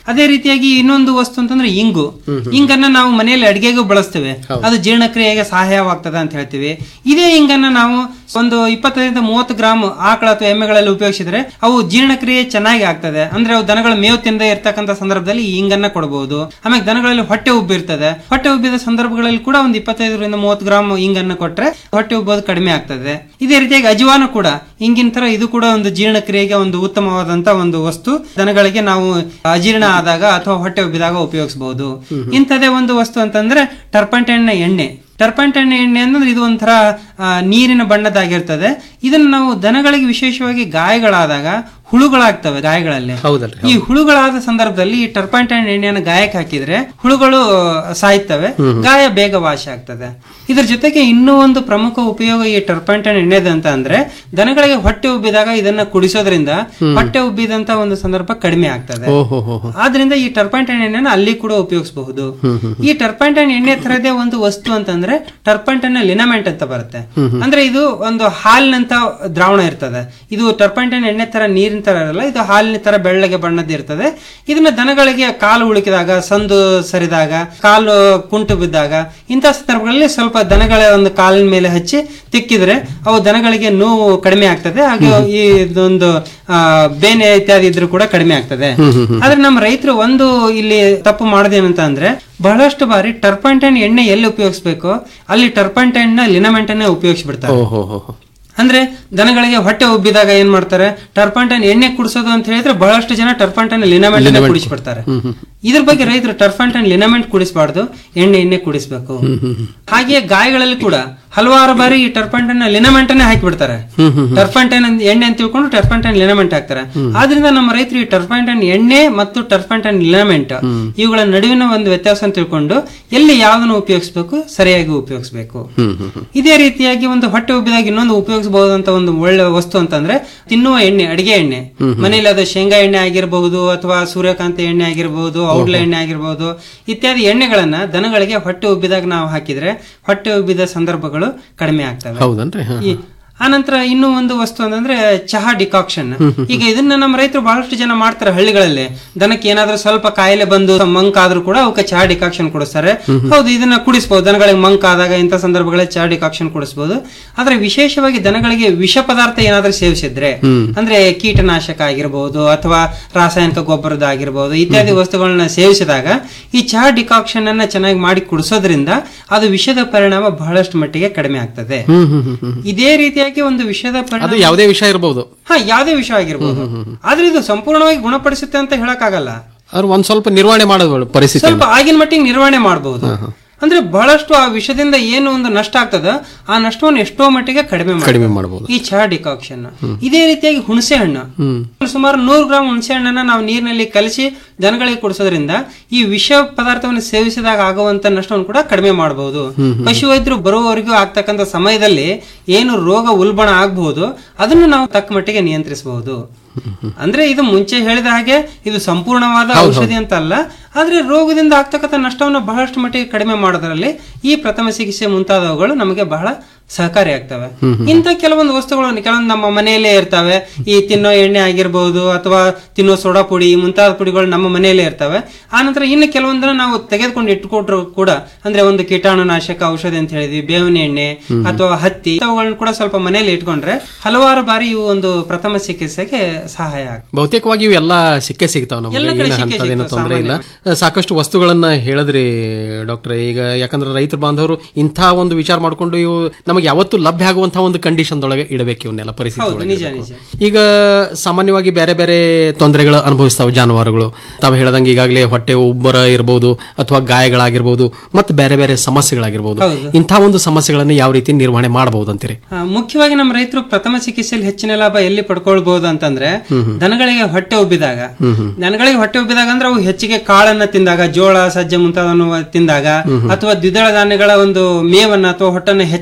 ಅದೇ ರೀತಿಯಾಗಿ ಇನ್ನೊಂದು ವಸ್ತು ಅಂತಂದ್ರೆ ಇಂಗು ಇಂಗನ್ನ ನಾವು ಮನೆಯಲ್ಲಿ ಅಡಿಗೆಗೂ ಬಳಸ್ತೇವೆ ಅದು ಜೀರ್ಣಕ್ರಿಯೆಗೆ ಸಹಾಯವಾಗ್ತದೆ ಅಂತ ಹೇಳ್ತೀವಿ ಇದೇ ಇಂಗನ್ನ ನಾವು ಒಂದು ಇಪ್ಪತ್ತೈದರಿಂದ ಮೂವತ್ತು ಗ್ರಾಮ್ ಆಕಳ ಅಥವಾ ಎಮ್ಮೆಗಳಲ್ಲಿ ಉಪಯೋಗಿಸಿದ್ರೆ ಅವು ಜೀರ್ಣಕ್ರಿಯೆ ಚೆನ್ನಾಗಿ ಆಗ್ತದೆ ಅಂದ್ರೆ ಅವು ದನಗಳ ಮೇವು ತಿಂದೇ ಇರ್ತಕ್ಕಂಥ ಸಂದರ್ಭದಲ್ಲಿ ಈ ಇಂಗನ್ನ ಕೊಡಬಹುದು ಆಮೇಲೆ ದನಗಳಲ್ಲಿ ಹೊಟ್ಟೆ ಉಬ್ಬಿರ್ತದೆ ಹೊಟ್ಟೆ ಉಬ್ಬಿದ ಸಂದರ್ಭಗಳಲ್ಲಿ ಕೂಡ ಒಂದು ಇಪ್ಪತ್ತೈದರಿಂದ ಮೂವತ್ತು ಗ್ರಾಮ್ ಇಂಗನ್ನ ಕೊಟ್ರೆ ಹೊಟ್ಟೆ ಉಬ್ಬೋದು ಕಡಿಮೆ ಆಗ್ತದೆ ಇದೇ ರೀತಿಯಾಗಿ ಅಜವಾನು ಕೂಡ ಇಂಗಿನ ತರ ಇದು ಕೂಡ ಒಂದು ಜೀರ್ಣಕ್ರಿಯೆಗೆ ಒಂದು ಉತ್ತಮವಾದಂತ ಒಂದು ವಸ್ತು ದನಗಳಿಗೆ ನಾವು ಅಜೀರ್ಣ ಆದಾಗ ಅಥವಾ ಹೊಟ್ಟೆ ಉಬ್ಬಿದಾಗ ಉಪಯೋಗಿಸಬಹುದು ಇಂಥದೇ ಒಂದು ವಸ್ತು ಅಂತಂದ್ರೆ ಟರ್ಪಂಟೆಣ್ಣ ಎಣ್ಣೆ ಟರ್ಪಂಟೆಣ್ಣ ಎಣ್ಣೆ ಅಂದ್ರೆ ಇದು ಒಂಥರ ಆ, ನೀರಿನ ಬಣ್ಣದಾಗಿರ್ತದೆ ಇದನ್ನ ನಾವು ದನಗಳಿಗೆ ವಿಶೇಷವಾಗಿ ಗಾಯಗಳಾದಾಗ ಹುಳುಗಳಾಗ್ತವೆ ಗಾಯಗಳಲ್ಲಿ ಹೌದಲ್ರಿ ಈ ಹುಳುಗಳಾದ ಸಂದರ್ಭದಲ್ಲಿ ಈ ಟರ್ಪಂಟೈನ್ ಎಣ್ಣೆಯನ್ನು ಗಾಯಕ್ಕೆ ಹಾಕಿದ್ರೆ ಹುಳುಗಳು ಆ, ಸಾಯ್ತವೆ ಗಾಯ ಬೇಗ ವಾಸಿ ಆಗ್ತದೆ ಇದ್ರ ಜೊತೆಗೆ ಇನ್ನೂ ಒಂದು ಪ್ರಮುಖ ಉಪಯೋಗ ಈ ಟರ್ಪಂಟೈನ್ ಎಣ್ಣೆದು ಅಂತ ಅಂದ್ರೆ ದನಗಳಿಗೆ ಹೊಟ್ಟೆ ಉಬ್ಬಿದಾಗ ಇದನ್ನ ಕುಡಿಸೋದ್ರಿಂದ ಹೊಟ್ಟೆ ಉಬ್ಬಿದಂತ ಒಂದು ಸಂದರ್ಭ ಕಡಿಮೆ ಆಗ್ತದೆ ಓಹೋ ಹೋ ಹೋ. ಆದ್ರಿಂದ ಈ ಟರ್ಪಂಟೈನ್ ಎಣ್ಣೆನ ಅಲ್ಲಿ ಕೂಡ ಉಪಯೋಗಿಸಬಹುದು ಈ ಟರ್ಪಂಟೈನ್ ಎಣ್ಣೆ ತರದೇ ಒಂದು ವಸ್ತು ಅಂತಂದ್ರೆ ಟರ್ಪಂಟೈನ್ ಲಿನಮೆಂಟ್ ಅಂತ ಬರುತ್ತೆ ಅಂದ್ರೆ ಇದು ಒಂದು ಹಾಲಿನಂತ ದ್ರಾವಣ ಇರ್ತದೆ ಇದು ಟರ್ಪಂಟೈನ್ ಎಣ್ಣೆ ತರ ನೀರಿನ ತರ ಇರಲ್ಲ ಇದು ಹಾಲಿನ ತರ ಬೆಳ್ಳಗೆ ಬಣ್ಣದ ಇರ್ತದೆ ಇದನ್ನ ದನಗಳಿಗೆ ಕಾಲು ಉಳುಕಿದಾಗ ಸಂದು ಸರಿದಾಗ ಕಾಲು ಕುಂಟು ಬಿದ್ದಾಗ ಇಂಥ ಸಂದರ್ಭಗಳಲ್ಲಿ ಸ್ವಲ್ಪ ದನಗಳ ಒಂದು ಕಾಲಿನ ಮೇಲೆ ಹಚ್ಚಿ ತಿಕ್ಕಿದ್ರೆ ಅವು ದನಗಳಿಗೆ ನೋವು ಕಡಿಮೆ ಆಗ್ತದೆ ಹಾಗೆ ಈ ಇದೊಂದು ಆ, ಬೇನೆ ಇತ್ಯಾದಿ ಇದ್ರೂ ಕೂಡ ಕಡಿಮೆ ಆಗ್ತದೆ ಆದ್ರೆ ನಮ್ಮ ರೈತರು ಒಂದು ಇಲ್ಲಿ ತಪ್ಪು ಮಾಡೋದೇನಂತ ಅಂದ್ರೆ ಬಹಳಷ್ಟು ಬಾರಿ ಟರ್ಪಂಟೈನ್ ಎಣ್ಣೆ ಎಲ್ಲಿ ಉಪಯೋಗಿಸ್ಬೇಕು ಅಲ್ಲಿ ಟರ್ಪಂಟೈನ್ ನ ಲಿನಮೆಂಟ್ ಅನ್ನೇ ಉಪಯೋಗಿಸ್ಬಿಡ್ತಾರೆ ಓಹೋ ಹೋ ಹೋ. ಅಂದ್ರೆ ದನಗಳಿಗೆ ಹೊಟ್ಟೆ ಉಬ್ಬಿದಾಗ ಏನ್ ಮಾಡ್ತಾರೆ ಟರ್ಪಂಟೈನ್ ಎಣ್ಣೆ ಕುಡಿಸೋದು ಅಂತ ಹೇಳಿದ್ರೆ ಬಹಳಷ್ಟು ಜನ ಟರ್ಪಂಟೈನ್ ಲಿನಮೆಂಟ್ Liniment. ಕುಡಿಸ್ಬಿಡ್ತಾರೆ ಇದ್ರ ಬಗ್ಗೆ ರೈತರು ಟರ್ಪಂಟೈನ್ ಲಿನಮೆಂಟ್ ಕುಡಿಸಬಾರ್ದು ಎಣ್ಣೆ ಎಣ್ಣೆ ಕುಡಿಸ್ಬೇಕು ಹಾಗೆಯೇ ಗಾಯಗಳಲ್ಲಿ ಕೂಡ ಹಲವಾರು ಬಾರಿ ಈ ಟರ್ಪಂಟೈನ್ ಲಿನಮೆಂಟ್ ಅನ್ನೇ ಹಾಕಿಬಿಡ್ತಾರೆ ಟರ್ಪಂಟೈನ್ ಅಂತ- ಎಣ್ಣೆ ಅಂತ ತಿಳ್ಕೊಂಡು ಟರ್ಪಂಟೈನ್ ಲಿನಮೆಂಟ್ ಹಾಕ್ತಾರೆ ಆದ್ರಿಂದ ನಮ್ಮ ರೈತರು ಈ ಟರ್ಪಂಟೈನ್ ಎಣ್ಣೆ ಮತ್ತು ಟರ್ಪಂಟೈನ್ ಲಿನಮೆಂಟ್ ಇವುಗಳ ನಡುವಿನ ಒಂದು ವ್ಯತ್ಯಾಸ ಅಂತ ತಿಳ್ಕೊಂಡು ಎಲ್ಲಿ ಯಾವ್ದನ್ನು ಉಪಯೋಗಿಸ್ಬೇಕು ಸರಿಯಾಗಿ ಉಪಯೋಗಿಸ್ಬೇಕು ಇದೇ ರೀತಿಯಾಗಿ ಒಂದು ಹೊಟ್ಟೆ ಉಬ್ಬಿದಾಗ ಇನ್ನೊಂದು ಉಪಯೋಗಿಸಬಹುದಂತ ಒಂದು ಒಳ್ಳೆ ವಸ್ತು ಅಂತಂದ್ರೆ ತಿನ್ನುವ ಎಣ್ಣೆ ಅಡಿಗೆ ಎಣ್ಣೆ ಮನೇಲಿ ಅದು ಶೇಂಗಾ ಎಣ್ಣೆ ಆಗಿರಬಹುದು ಅಥವಾ ಸೂರ್ಯಕಾಂತಿ ಎಣ್ಣೆ ಆಗಿರಬಹುದು ಔಡ್ಲ ಎಣ್ಣೆ ಆಗಿರಬಹುದು ಇತ್ಯಾದಿ ಎಣ್ಣೆಗಳನ್ನ ದನಗಳಿಗೆ ಹೊಟ್ಟೆ ಉಬ್ಬಿದಾಗ ನಾವು ಹಾಕಿದ್ರೆ ಹೊಟ್ಟೆ ಉಬ್ಬಿದ ಸಂದರ್ಭಗಳು ಕಡಿಮೆ ಆಗ್ತವೆ ಹೌದನ್ರಿ ಹಾ, ಈ ಆನಂತರ ಇನ್ನೂ ಒಂದು ವಸ್ತು ಅಂತಂದ್ರೆ ಚಹಾ ಡಿಕಾಕ್ಷನ್ ಈಗ ಇದನ್ನ ನಮ್ಮ ರೈತರು ಬಹಳಷ್ಟು ಜನ ಮಾಡ್ತಾರೆ ಹಳ್ಳಿಗಳಲ್ಲಿ ದನಕ್ಕೆ ಏನಾದ್ರೂ ಸ್ವಲ್ಪ ಕಾಯಿಲೆ ಬಂದು ಮಂಕ್ ಆದ್ರೂ ಕೂಡ ಅವಕ್ಕೆ ಚಹಾ ಡಿಕಾಕ್ಷನ್ ಕೊಡಿಸ್ತಾರೆ ಹೌದು ಇದನ್ನ ಕುಡಿಸಬಹುದು ದನಗಳಿಗೆ ಮಂಕ್ ಆದಾಗ ಇಂಥ ಸಂದರ್ಭಗಳಲ್ಲಿ ಚಹಾ ಡಿಕಾಕ್ಷನ್ ಕುಡಿಸಬಹುದು ಆದ್ರೆ ವಿಶೇಷವಾಗಿ ದನಗಳಿಗೆ ವಿಷ ಪದಾರ್ಥ ಏನಾದ್ರೂ ಸೇವಿಸಿದ್ರೆ ಅಂದ್ರೆ ಕೀಟನಾಶಕ ಆಗಿರಬಹುದು ಅಥವಾ ರಾಸಾಯನಿಕ ಗೊಬ್ಬರದ ಆಗಿರಬಹುದು ಇತ್ಯಾದಿ ವಸ್ತುಗಳನ್ನ ಸೇವಿಸಿದಾಗ ಈ ಚಹಾ ಡಿಕಾಕ್ಷನ್ ಅನ್ನ ಚೆನ್ನಾಗಿ ಮಾಡಿ ಕುಡಿಸೋದ್ರಿಂದ ಅದು ವಿಷದ ಪರಿಣಾಮ ಬಹಳಷ್ಟು ಮಟ್ಟಿಗೆ ಕಡಿಮೆ ಆಗ್ತದೆ ಹ್ಮ್ ಹ್ಮ್ ಹ್ಮ್ ಹ್ಮ್. ಇದೇ ರೀತಿಯಾಗಿ ಒಂದು ವಿಷದ ಅದು ಪರಿಣಾಮ ಯಾವುದೇ ವಿಷಯ ಇರಬಹುದು ಹಾ ಯಾವುದೇ ವಿಷಯ ಆಗಿರ್ಬೋದು ಆದ್ರೆ ಇದು ಸಂಪೂರ್ಣವಾಗಿ ಗುಣಪಡಿಸುತ್ತೆ ಅಂತ ಹೇಳಕ್ಕಾಗಲ್ಲ ಅವ್ರು ಒಂದ್ ಸ್ವಲ್ಪ ನಿರ್ವಹಣೆ ಮಾಡೋದು ಪರಿಸ್ಥಿತಿ ಸ್ವಲ್ಪ ಆಗಿನ ಮಟ್ಟಿಗೆ ನಿರ್ವಹಣೆ ಮಾಡಬಹುದು ಅಂದ್ರೆ ಬಹಳಷ್ಟು ಆ ವಿಷದಿಂದ ಏನು ಒಂದು ನಷ್ಟ ಆಗ್ತದ ಆ ನಷ್ಟವನ್ನು ಎಷ್ಟೋ ಮಟ್ಟಿಗೆ ಕಡಿಮೆ ಮಾಡ್ಬೋದು. ಕಡಿಮೆ ಮಾಡಬಹುದು ಈ ಚಹಾ ಡಿಕಾಕ್ಷನ್ ಇದೇ ರೀತಿಯಾಗಿ ಹುಣಸೆ ಹಣ್ಣು ಸುಮಾರು ನೂರು ಗ್ರಾಂ ಹುಣಸೆ ಹಣ್ಣನ್ನ ನಾವು ನೀರಿನಲ್ಲಿ ಕಲಸಿ ದನಗಳಿಗೆ ಕುಡಿಸೋದ್ರಿಂದ ಈ ವಿಷ ಪದಾರ್ಥವನ್ನು ಸೇವಿಸಿದಾಗ ಆಗುವಂತ ನಷ್ಟವನ್ನು ಕೂಡ ಕಡಿಮೆ ಮಾಡಬಹುದು ಪಶುವೈದ್ಯರು ಬರುವವರೆಗೂ ಆಗ್ತಕ್ಕಂಥ ಸಮಯದಲ್ಲಿ ಏನು ರೋಗ ಉಲ್ಬಣ ಆಗಬಹುದು ಅದನ್ನು ನಾವು ತಕ್ಕ ಮಟ್ಟಿಗೆ ನಿಯಂತ್ರಿಸಬಹುದು ಅಂದ್ರೆ ಇದು ಮುಂಚೆ ಹೇಳಿದ ಹಾಗೆ ಇದು ಸಂಪೂರ್ಣವಾದ ಔಷಧಿ ಅಂತ ಅಲ್ಲ ಆದ್ರೆ ರೋಗದಿಂದ ಆಗ್ತಕ್ಕಂಥ ನಷ್ಟವನ್ನು ಬಹಳಷ್ಟು ಮಟ್ಟಿಗೆ ಕಡಿಮೆ ಮಾಡೋದ್ರಲ್ಲಿ ಈ ಪ್ರಥಮ ಚಿಕಿತ್ಸೆ ಮುಂತಾದವುಗಳು ನಮಗೆ ಬಹಳ ಸಹಕಾರಿಯಾಗ್ತವೆ ಇಂಥ ಕೆಲವೊಂದು ವಸ್ತುಗಳು ಕೆಲವೊಂದು ನಮ್ಮ ಮನೆಯಲ್ಲೇ ಇರ್ತವೆ ಈ ತಿನ್ನೋ ಎಣ್ಣೆ ಆಗಿರ್ಬೋದು ಅಥವಾ ತಿನ್ನೋ ಸೋಡಾ ಪುಡಿ ಮುಂತಾದ ಪುಡಿಗಳು ನಮ್ಮ ಮನೆಯಲ್ಲೇ ಇರ್ತವೆ ಆನಂತರ ಇನ್ನು ಕೆಲವೊಂದನ್ನ ನಾವು ತೆಗೆದುಕೊಂಡು ಇಟ್ಕೊಟ್ರು ಕೂಡ ಅಂದ್ರೆ ಒಂದು ಕೀಟಾಣುನಾಶಕ ಔಷಧಿ ಅಂತ ಹೇಳಿದ್ವಿ ಬೇವಿನ ಎಣ್ಣೆ ಅಥವಾ ಹತ್ತಿ ಅವುಗಳನ್ನ ಕೂಡ ಸ್ವಲ್ಪ ಮನೆಯಲ್ಲಿ ಇಟ್ಕೊಂಡ್ರೆ ಹಲವಾರು ಬಾರಿ ಇವು ಒಂದು ಪ್ರಥಮ ಚಿಕಿತ್ಸೆಗೆ ಸಹಾಯ ಆಗ್ತದೆ ಬಹುತೇಕವಾಗಿ ಇವು ಎಲ್ಲ ಸಿಕ್ಕೇ ಸಿಗ್ತಾವ ನಮಗೆ ಎಲ್ಲ ಕಡೆ ಏನು ಸಿಕ್ಕೇ ಅಂತದೇನು ಸಿಗ್ತಾವ, ತೊಂದರೆ ಇಲ್ಲ ಸಾಕಷ್ಟು ವಸ್ತುಗಳನ್ನ ಹೇಳಿದ್ರಿ ಡಾಕ್ಟರ್ ಈಗ ಯಾಕಂದ್ರೆ ರೈತರ ಬಾಂಧವರು ಇಂಥ ಒಂದು ವಿಚಾರ ಮಾಡ್ಕೊಂಡು ಇವು ನಮಗೆ ಯಾವತ್ತೂ ಲಭ್ಯ ಆಗುವಂತಹ ಒಂದು ಕಂಡೀಷನ್ ಒಳಗೆ ಇಡಬೇಕು ಇವನ್ನೆಲ್ಲ ಪರಿಸ್ಥಿತಿ ಹೌದು ಒಳಗೆ ನಿಜ ಇಡ್ಬೇಕು. ನಿಜ ಈಗ ಸಾಮಾನ್ಯವಾಗಿ ಬೇರೆ ಬೇರೆ ತೊಂದರೆಗಳು ಅನುಭವಿಸ್ತಾವೆ ಜಾನುವಾರುಗಳು ತಾವು ಹೇಳ್ದಂಗೆ ಈಗಾಗಲೇ ಹೊಟ್ಟೆ ಉಬ್ಬರ ಇರಬಹುದು ಅಥವಾ ಗಾಯಗಳಾಗಿರ್ಬೋದು ಮತ್ತೆ ಬೇರೆ ಬೇರೆ ಸಮಸ್ಯೆಗಳಾಗಿರ್ಬೋದು ಹೌದು. ಇಂಥ ಒಂದು ಸಮಸ್ಯೆಗಳನ್ನು ಯಾವ ರೀತಿ ನಿರ್ವಹಣೆ ಮಾಡಬಹುದು ಅಂತೀರಿ ಆ, ಮುಖ್ಯವಾಗಿ ನಮ್ಮ ರೈತರು ಪ್ರಥಮ ಚಿಕಿತ್ಸೆಯಲ್ಲಿ ಹೆಚ್ಚಿನ ಲಾಭ ಎಲ್ಲಿ ಪಡ್ಕೊಳ್ಬಹುದು ಅಂತಂದ್ರೆ ದನಗಳಿಗೆ ಹೊಟ್ಟೆ ಉಬ್ಬಿದಾಗ ದನಗಳಿಗೆ ಹೊಟ್ಟೆ ಉಬ್ಬಿದಾಗ ಅಂದ್ರೆ ಅವು ಹೆಚ್ಚಿಗೆ ಕಾಳನ್ನ ತಿಂದಾಗ ಜೋಳ ಸಜ್ಜೆ ಮುಂತಾದವನ್ನು ತಿಂದಾಗ ಅಥವಾ ದ್ವಿದಳ ಧಾನ್ಯಗಳ ಒಂದು ಮೇವನ್ನ ಅಥವಾ ಹೊಟ್ಟನ್ನ ಹೆಚ್ಚಾಗಿ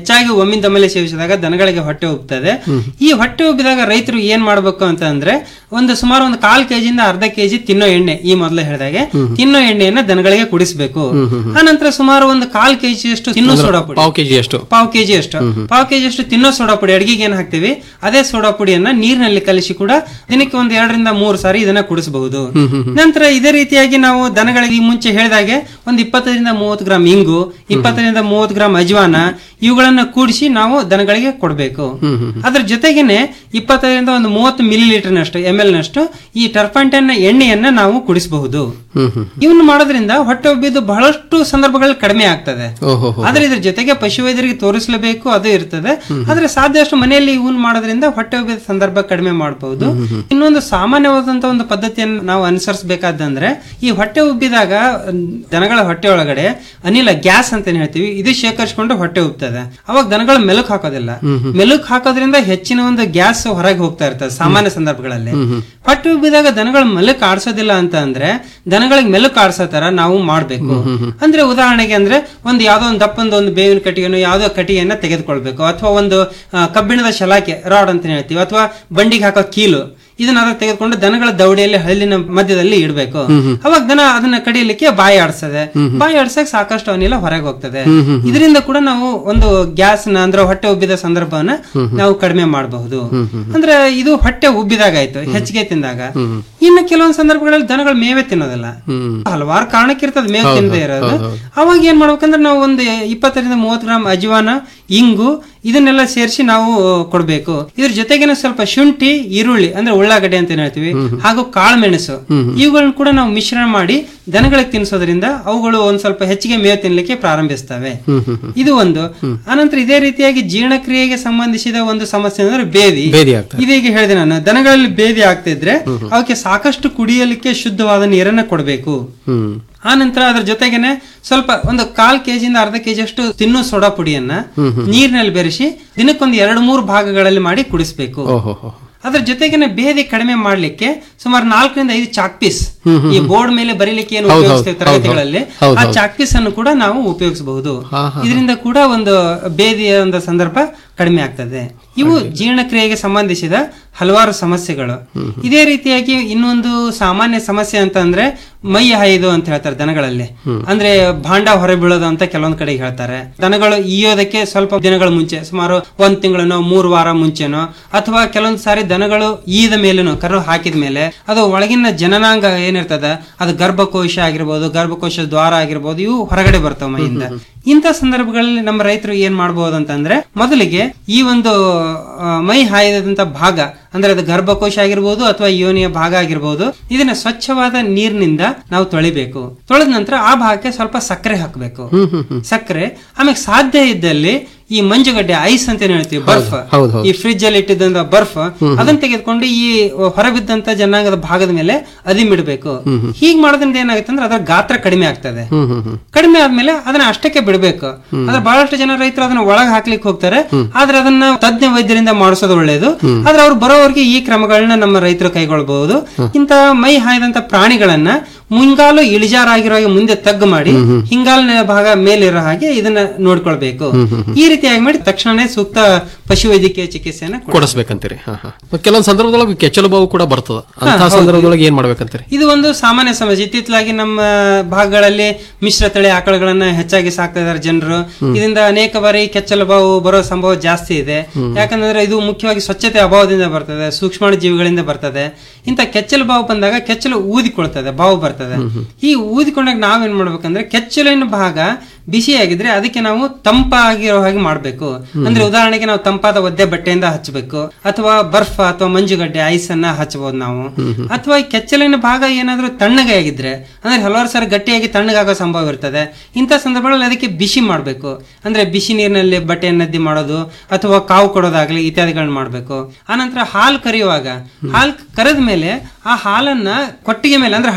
ಒಮ್ಮಿಂದೊಮ್ಮೆಲೆ ಸೇವಿಸಿದಾಗ ದನಗಳಿಗೆ ಹೊಟ್ಟೆ ಉಬ್ತದೆ ಈ ಹೊಟ್ಟೆ ಉಬ್ಬಿದಾಗ ರೈತರು ಏನ್ ಮಾಡ್ಬೇಕು ಅಂತ ಅಂದ್ರೆ ಒಂದು ಸುಮಾರು ಒಂದು ಕಾಲ್ ಕೆಜಿಯಿಂದ ಅರ್ಧ ಕೆಜಿ ತಿನ್ನೋ ಎಣ್ಣೆ ಈ ಮೊದಲು ಹೇಳಿದಾಗೆ ತಿನ್ನೋ ಎಣ್ಣೆಯನ್ನ ದನಗಳಿಗೆ ಕುಡಿಸ್ಬೇಕು ಆನಂತರ ಸುಮಾರು ಒಂದು ಕಾಲ್ ಕೆಜಿ ಅಷ್ಟು ತಿನ್ನೋ ಅಂದ್ರೆ ಸೋಡಾ ಪುಡಿ ಪಾವ್ ಕೆಜಿ ಅಷ್ಟು ಪಾವ್ ಕೆಜಿ ಅಷ್ಟು ಪಾವ್ ಕೆಜಿ ಅಷ್ಟು ತಿನ್ನೋ ಸೋಡಾ ಪುಡಿ ಅಡಿಗೆಗೆ ಏನ್ ಹಾಕ್ತಿವಿ ಅದೇ ಸೋಡಾ ಪುಡಿಯನ್ನ ನೀರಿನಲ್ಲಿ ಕಲಿಸಿ ಕೂಡ ದಿನಕ್ಕೆ ಒಂದ್ ಎರಡರಿಂದ ಮೂರು ಸಾರಿ ಇದನ್ನ ಕುಡಿಸಬಹುದು ನಂತರ ಇದೇ ರೀತಿಯಾಗಿ ನಾವು ದನಗಳಿಗೆ ಈ ಮುಂಚೆ ಹೇಳಿದಾಗೆ ಒಂದ್ ಇಪ್ಪತ್ತರಿಂದ ಮೂವತ್ತು ಗ್ರಾಮ್ ಇಂಗು ಇಪ್ಪತ್ತರಿಂದ ಮೂವತ್ತು ಗ್ರಾಮ್ ಅಜ್ವಾನ ಇವುಗಳನ್ನ ಕೂಡಿಸಿ ನಾವು ದನಗಳಿಗೆ ಕೊಡಬೇಕು ಅದ್ರ ಜೊತೆಗೇನೆ ಇಪ್ಪತ್ತರಿಂದ ಒಂದು ಮೂವತ್ತು ಮಿಲಿ ಲೀಟರ್ ನಷ್ಟು ಎಂ ಎಲ್ ನಷ್ಟು ಈ ಟರ್ಪಂಟನ್ ಎಣ್ಣೆಯನ್ನ ನಾವು ಕುಡಿಸಬಹುದು ಇವನ್ನ ಮಾಡೋದ್ರಿಂದ ಹೊಟ್ಟೆ ಉಬ್ಬಿದ್ದು ಬಹಳಷ್ಟು ಸಂದರ್ಭಗಳಲ್ಲಿ ಕಡಿಮೆ ಆಗ್ತದೆ ಓಹೋ ಆದ್ರೆ ಇದ್ರ ಜೊತೆಗೆ ಪಶುವೈದ್ಯರಿಗೆ ತೋರಿಸಲೇಬೇಕು ಅದು ಇರ್ತದೆ ಆದ್ರೆ ಸಾಧ್ಯಷ್ಟು ಮನೆಯಲ್ಲಿ ಇವನ್ ಮಾಡೋದ್ರಿಂದ ಹೊಟ್ಟೆ ಉಬ್ಬಿದ ಸಂದರ್ಭ ಕಡಿಮೆ ಮಾಡಬಹುದು ಇನ್ನೊಂದು ಸಾಮಾನ್ಯವಾದಂತ ಒಂದು ಪದ್ಧತಿಯನ್ನು ನಾವು ಅನುಸರಿಸಬೇಕಾದಂದ್ರೆ ಈ ಹೊಟ್ಟೆ ಉಬ್ಬಿದಾಗ ಮ್, ದನಗಳ ಹೊಟ್ಟೆ ಒಳಗಡೆ ಅನಿಲ ಗ್ಯಾಸ್ ಅಂತ ಏನ್ ಹೇಳ್ತೀವಿ ಇದು ಶೇಖರಿಸಿಕೊಂಡು ಹೊಟ್ಟೆ ಉಬ್ತದೆ ಅವಾಗ ದನಗಳು ಮೆಲುಕು ಹಾಕೋದಿಲ್ಲ ಮೆಲುಕು ಹಾಕೋದ್ರಿಂದ ಹೆಚ್ಚಿನ ಒಂದು ಗ್ಯಾಸ್ ಹೊರಗೆ ಹೋಗ್ತಾ ಇರ್ತದೆ ಸಾಮಾನ್ಯ ಸಂದರ್ಭಗಳಲ್ಲಿ ಹೊಟ್ಟೆ ಉಬ್ಬಿದಾಗ ದನಗಳು ಮೆಲುಕು ಆಡ್ಸೋದಿಲ್ಲ ಅಂತ ಅಂದ್ರೆ ದನಗಳಿಗೆ ಮೆಲುಕು ಆಡ್ಸೋ ತರ ನಾವು ಮಾಡ್ಬೇಕು ಅಂದ್ರೆ ಉದಾಹರಣೆಗೆ ಅಂದ್ರೆ ಒಂದು ಯಾವ್ದೋ ಒಂದು ದಪ್ಪಂದು ಒಂದು ಬೇವಿನ ಕಟ್ಟಿಗೆನೋ ಯಾವ್ದೋ ಕಟ್ಟಿಗೆಯನ್ನ ತೆಗೆದುಕೊಳ್ಬೇಕು ಅಥವಾ ಒಂದು ಆ, ಕಬ್ಬಿಣದ ಶಲಾಕೆ ರಾಡ್ ಅಂತ ಹೇಳ್ತೀವಿ ಅಥವಾ ಬಂಡಿಗೆ ಹಾಕೋ ಕೀಲು ಇದನ್ನ ಅದ್ರ ತೆಗೆದುಕೊಂಡು ದನಗಳ ದವಡೆಯಲ್ಲಿ ಹಳ್ಳಿನ ಮಧ್ಯದಲ್ಲಿ ಇಡಬೇಕು ಅವಾಗ ದನ ಅದನ್ನ ಕಡಿಯಲಿಕ್ಕೆ ಬಾಯಿ ಆಡ್ಸದೆ ಬಾಯಿ ಆಡ್ಸಕ್ ಸಾಕಷ್ಟು ಅನಿಲ ಹೊರಗೆ ಹೋಗ್ತದೆ ಇದರಿಂದ ಕೂಡ ನಾವು ಒಂದು ಗ್ಯಾಸ್ ನ ಅಂದ್ರೆ ಹೊಟ್ಟೆ ಉಬ್ಬಿದ ಸಂದರ್ಭವನ್ನ ನಾವು ಕಡಿಮೆ ಮಾಡಬಹುದು ಅಂದ್ರೆ ಇದು ಹೊಟ್ಟೆ ಉಬ್ಬಿದಾಗ ಆಯ್ತು ಹೆಚ್ಚಿಗೆ ತಿಂದಾಗ ಇನ್ನು ಕೆಲವೊಂದು ಸಂದರ್ಭಗಳಲ್ಲಿ ದನಗಳು ಮೇವೆ ತಿನ್ನೋದಿಲ್ಲ ಹಲವಾರು ಕಾರಣಕ್ಕಿರ್ತದೆ ಮೇವು ತಿನ್ನದೇ ಇರೋದು ಅವಾಗ ಏನ್ ಮಾಡ್ಬೇಕಂದ್ರೆ ನಾವು ಒಂದು ಇಪ್ಪತ್ತರಿಂದ ಮೂವತ್ತು ಗ್ರಾಮ್ ಅಜ್ವಾನ ಇಂಗು ಇದನ್ನೆಲ್ಲ ಸೇರಿಸಿ ನಾವು ಕೊಡ್ಬೇಕು ಇದ್ರ ಜೊತೆಗೇನೆ ಸ್ವಲ್ಪ ಶುಂಠಿ ಈರುಳ್ಳಿ ಅಂದ್ರೆ ಉಳ್ಳಾಗಡ್ಡೆ ಅಂತ ಏನ್ ಹೇಳ್ತೀವಿ ಹಾಗೂ ಕಾಳು ಮೆಣಸು ಇವುಗಳನ್ನ ಕೂಡ ನಾವು ಮಿಶ್ರಣ ಮಾಡಿ ದನಗಳಿಗೆ ತಿನ್ನಿಸೋದ್ರಿಂದ ಅವುಗಳು ಒಂದ್ ಸ್ವಲ್ಪ ಹೆಚ್ಚಿಗೆ ಮೇವು ತಿನ್ಲಿಕ್ಕೆ ಪ್ರಾರಂಭಿಸ್ತವೆ ಇದು ಒಂದು ಆನಂತರ ಇದೇ ರೀತಿಯಾಗಿ ಜೀರ್ಣಕ್ರಿಯೆಗೆ ಸಂಬಂಧಿಸಿದ ಒಂದು ಸಮಸ್ಯೆ ಅಂದ್ರೆ ಬೇದಿ ಬೇದಿ ಆಗ್ತದೆ. ಇದೀಗ ಹೇಳಿದೆ ನಾನು ದನಗಳಲ್ಲಿ ಬೇದಿ ಆಗ್ತಿದ್ರೆ ಅವಕ್ಕೆ ಸಾಕಷ್ಟು ಕುಡಿಯಲಿಕ್ಕೆ ಶುದ್ಧವಾದ ನೀರನ್ನ ಕೊಡಬೇಕು ಹ್ಮ್ ಆ ನಂತರ ಅದ್ರ ಜೊತೆಗೇನೆ ಸ್ವಲ್ಪ ಒಂದು ಕಾಲ್ ಕೆಜಿಯಿಂದ ಅರ್ಧ ಕೆಜಿ ಅಷ್ಟು ತಿನ್ನು ಸೋಡಾ ಪುಡಿಯನ್ನ ನೀರಿನಲ್ಲಿ ಬೆರೆಸಿ ದಿನಕ್ಕೊಂದು ಎರಡು ಮೂರು ಭಾಗಗಳಲ್ಲಿ ಮಾಡಿ ಕುಡಿಸ್ಬೇಕು ಓಹೋ ಅದ್ರ ಜೊತೆಗೇನೆ ಬೇದಿ ಕಡಿಮೆ ಮಾಡ್ಲಿಕ್ಕೆ ಸುಮಾರು ನಾಲ್ಕರಿಂದ ಐದು ಚಾಕ್ ಪೀಸ್ ಈ ಬೋರ್ಡ್ ಮೇಲೆ ಬರೀಲಿಕ್ಕೆ ಏನು ಹೌದು, ಉಪಯೋಗಿಸ್ತೇವೆ ಹೌದು, ತರಗತಿಗಳಲ್ಲಿ ಹೌದು, ಆ ಹೌದು. ಚಾಕ್ ಪೀಸ್ ಅನ್ನು ಕೂಡ ನಾವು ಉಪಯೋಗಿಸಬಹುದು ಹಾ, ಹಾ, ಇದರಿಂದ ಕೂಡ ಒಂದು ಬೇದಿಯ ಒಂದು ಸಂದರ್ಭ ಕಡಿಮೆ ಆಗ್ತದೆ ಇವು ಜೀರ್ಣಕ್ರಿಯೆಗೆ ಸಂಬಂಧಿಸಿದ ಹಲವಾರು ಸಮಸ್ಯೆಗಳು ಇದೇ ರೀತಿಯಾಗಿ ಇನ್ನೊಂದು ಸಾಮಾನ್ಯ ಸಮಸ್ಯೆ ಅಂತ ಅಂದ್ರೆ ಮೈ ಹಾಯ್ದು ಅಂತ ಹೇಳ್ತಾರೆ ದನಗಳಲ್ಲಿ ಅಂದ್ರೆ ಭಾಂಡ ಹೊರ ಬೀಳೋದು ಅಂತ ಕೆಲವೊಂದ್ ಕಡೆ ಹೇಳ್ತಾರೆ ದನಗಳು ಈಯೋದಕ್ಕೆ ಸ್ವಲ್ಪ ದಿನಗಳ ಮುಂಚೆ ಸುಮಾರು ಒಂದ್ ತಿಂಗಳನೋ ಮೂರು ವಾರ ಮುಂಚೆನೋ ಅಥವಾ ಕೆಲವೊಂದ್ ಸಾರಿ ದನಗಳು ಈದ ಮೇಲೇನೋ ಕರು ಹಾಕಿದ ಮೇಲೆ ಅದು ಒಳಗಿನ ಜನನಾಂಗ ಏನಿರ್ತದ ಅದು ಗರ್ಭಕೋಶ ಆಗಿರ್ಬೋದು ಗರ್ಭಕೋಶ ದ್ವಾರ ಆಗಿರ್ಬೋದು ಇವು ಹೊರಗಡೆ ಬರ್ತಾವ ಮೈಯಿಂದ ಇಂಥ ಸಂದರ್ಭಗಳಲ್ಲಿ ನಮ್ಮ ರೈತರು ಏನ್ ಮಾಡಬಹುದು ಅಂತಂದ್ರೆ ಮೊದಲಿಗೆ ಈ ಒಂದು ಆ, ಮೈ ಹಾಯದಂತ ಭಾಗ ಅಂದ್ರೆ ಅದು ಗರ್ಭಕೋಶ ಆಗಿರ್ಬೋದು ಅಥವಾ ಯೋನಿಯ ಭಾಗ ಆಗಿರ್ಬೋದು ಇದನ್ನ ಸ್ವಚ್ಛವಾದ ನೀರಿನಿಂದ ನಾವು ತೊಳಿಬೇಕು ತೊಳೆದ ನಂತರ ಆ ಭಾಗಕ್ಕೆ ಸ್ವಲ್ಪ ಸಕ್ಕರೆ ಹಾಕಬೇಕು ಸಕ್ಕರೆ ಆಮೇಲೆ ಸಾಧ್ಯ ಇದ್ದಲ್ಲಿ ಈ ಮಂಜುಗಡ್ಡೆ ಐಸ್ ಅಂತ ಏನ್ ಹೇಳ್ತೀವಿ ಬರ್ಫ್ ಹೌದು, ಹೌದು. ಈ ಫ್ರಿಜ್ ಅಲ್ಲಿ ಇಟ್ಟಿದ್ದಂತ ಬರ್ಫ್ ಅದನ್ನ ತೆಗೆದುಕೊಂಡು ಈ ಹೊರಬಿದ್ದಂತ ಜನಾಂಗದ ಭಾಗದ ಮೇಲೆ ಅದಿಮಿಡಬೇಕು ಹೀಗ್ ಮಾಡೋದ್ರಿಂದ ಏನಾಗುತ್ತೆ ಅಂದ್ರೆ ಅದರ ಗಾತ್ರ ಕಡಿಮೆ ಆಗ್ತದೆ ಹ್ಮ್ ಹ್ಮ್ ಹ್ಮ್ ಕಡಿಮೆ ಆದ್ಮೇಲೆ ಅದನ್ನ ಅಷ್ಟಕ್ಕೆ ಬಿಡಬೇಕು ಆದ್ರೆ ಬಹಳಷ್ಟು ಜನ ರೈತರು ಅದನ್ನ ಒಳಗ್ ಹಾಕ್ಲಿಕ್ಕೆ ಹೋಗ್ತಾರೆ ಆದ್ರೆ ಅದನ್ನ ತಜ್ಞ ವೈದ್ಯರಿಂದ ಮಾಡಿಸೋದು ಒಳ್ಳೇದು ಆದ್ರೆ ಅವ್ರು ಬರೋವರೆಗೆ ಈ ಕ್ರಮಗಳನ್ನ ನಮ್ಮ ರೈತರು ಕೈಗೊಳ್ಳಬಹುದು ಇಂತ ಮೈ ಹಾಯ್ದಂತ ಪ್ರಾಣಿಗಳನ್ನ ಮುಂಗಾಲು ಇಳಿಜಾರಾಗಿರೋ ಹಾಗೆ ಮುಂದೆ ತಗ್ಗು ಮಾಡಿ ಹಿಂಗಾಲಿನ ಭಾಗ ಮೇಲಿರೋ ಹಾಗೆ ಇದನ್ನ ನೋಡ್ಕೊಳ್ಬೇಕು ಈ ರೀತಿಯಾಗಿ ಮಾಡಿ ತಕ್ಷಣನೇ ಸೂಕ್ತ ಪಶುವೈದ್ಯಕೀಯ ಚಿಕಿತ್ಸೆಯನ್ನ ಕೊಡ್ಬೇಕು. ಕೊಡಿಸ್ಬೇಕಂತೀರಿ ಹಾ ಹಾ ಮತ್ತೆ ಕೆಲವೊಂದು ಸಂದರ್ಭದೊಳಗೆ ಕೆಚ್ಚಲು ಬಾವು ಕೂಡ ಬರ್ತದ ಅಂತ ಹೌದು. ಸಂದರ್ಭದೊಳಗೆ ಏನ್ ಮಾಡ್ಬೇಕಂತೀರಿ ಇದು ಒಂದು ಸಾಮಾನ್ಯ ಸಮಸ್ಯೆ ಇತ್ತಿತ್ತಲಾಗಿ ನಮ್ಮ ಭಾಗಗಳಲ್ಲಿ ಮಿಶ್ರ ತಳಿ ಆಕಳುಗಳನ್ನ ಹೆಚ್ಚಾಗಿ ಸಾಕ್ತಾ ಇದಾರೆ ಜನರು ಇದರಿಂದ ಅನೇಕ ಬಾರಿ ಕೆಚ್ಚಲು ಬಾವು ಬರೋ ಸಂಭವ ಜಾಸ್ತಿ ಇದೆ ಯಾಕಂದ್ರೆ ಇದು ಮುಖ್ಯವಾಗಿ ಸ್ವಚ್ಛತೆ ಅಭಾವದಿಂದ ಬರ್ತದೆ ಸೂಕ್ಷ್ಮಾಣು ಜೀವಿಗಳಿಂದ ಬರ್ತದೆ ಇಂಥ ಕೆಚ್ಚಲು ಬಾವು ಬಂದಾಗ ಕೆಚ್ಚಲು ಊದಿಕೊಳ್ತದೆ ಬಾವು ಬರ್ತದೆ ಈ ಊದಿಕೊಂಡಾಗ ನಾವೇನ್ ಮಾಡ್ಬೇಕಂದ್ರೆ ಕೆಚ್ಚಲಿನ ಭಾಗ ಬಿಸಿಯಾಗಿದ್ರೆ ಅದಕ್ಕೆ ನಾವು ತಂಪಾಗಿರೋ ಹಾಗೆ ಮಾಡ್ಬೇಕು ಅಂದ್ರೆ ಉದಾಹರಣೆಗೆ ನಾವು ತಂಪಾದ ಒದ್ದೆ ಬಟ್ಟೆಯಿಂದ ಹಚ್ಚಬೇಕು ಅಥವಾ ಬರ್ಫ್ ಅಥವಾ ಮಂಜುಗಡ್ಡೆ ಐಸ್ ಅನ್ನ ಹಚ್ಚಬಹುದು ನಾವು ಅಥವಾ ಈ ಕೆಚ್ಚಲಿನ ಭಾಗ ಏನಾದ್ರೂ ತಣ್ಣಗೆ ಆಗಿದ್ರೆ ಅಂದ್ರೆ ಹಲವಾರು ಸಾರಿ ಗಟ್ಟಿಯಾಗಿ ತಣ್ಣಗಾಗೋ ಸಂಭವ ಇರ್ತದೆ ಇಂಥ ಸಂದರ್ಭಗಳಲ್ಲಿ ಅದಕ್ಕೆ ಬಿಸಿ ಮಾಡಬೇಕು ಅಂದ್ರೆ ಬಿಸಿ ನೀರಿನಲ್ಲಿ ಬಟ್ಟೆಯನ್ನದ್ದಿ ಮಾಡೋದು ಅಥವಾ ಕಾವು ಕೊಡೋದಾಗ್ಲಿ ಇತ್ಯಾದಿಗಳನ್ನ ಮಾಡಬೇಕು ಆನಂತರ ಹಾಲು ಕರೆಯುವಾಗ ಹಾಲು ಕರೆದ ಮೇಲೆ ಆ ಹಾಲನ್ನ ಕೊಟ್ಟಿಗೆ ಮೇಲೆ ಅಂದ್ರೆ ಹಟ್ಟಿಯಲ್ಲೇ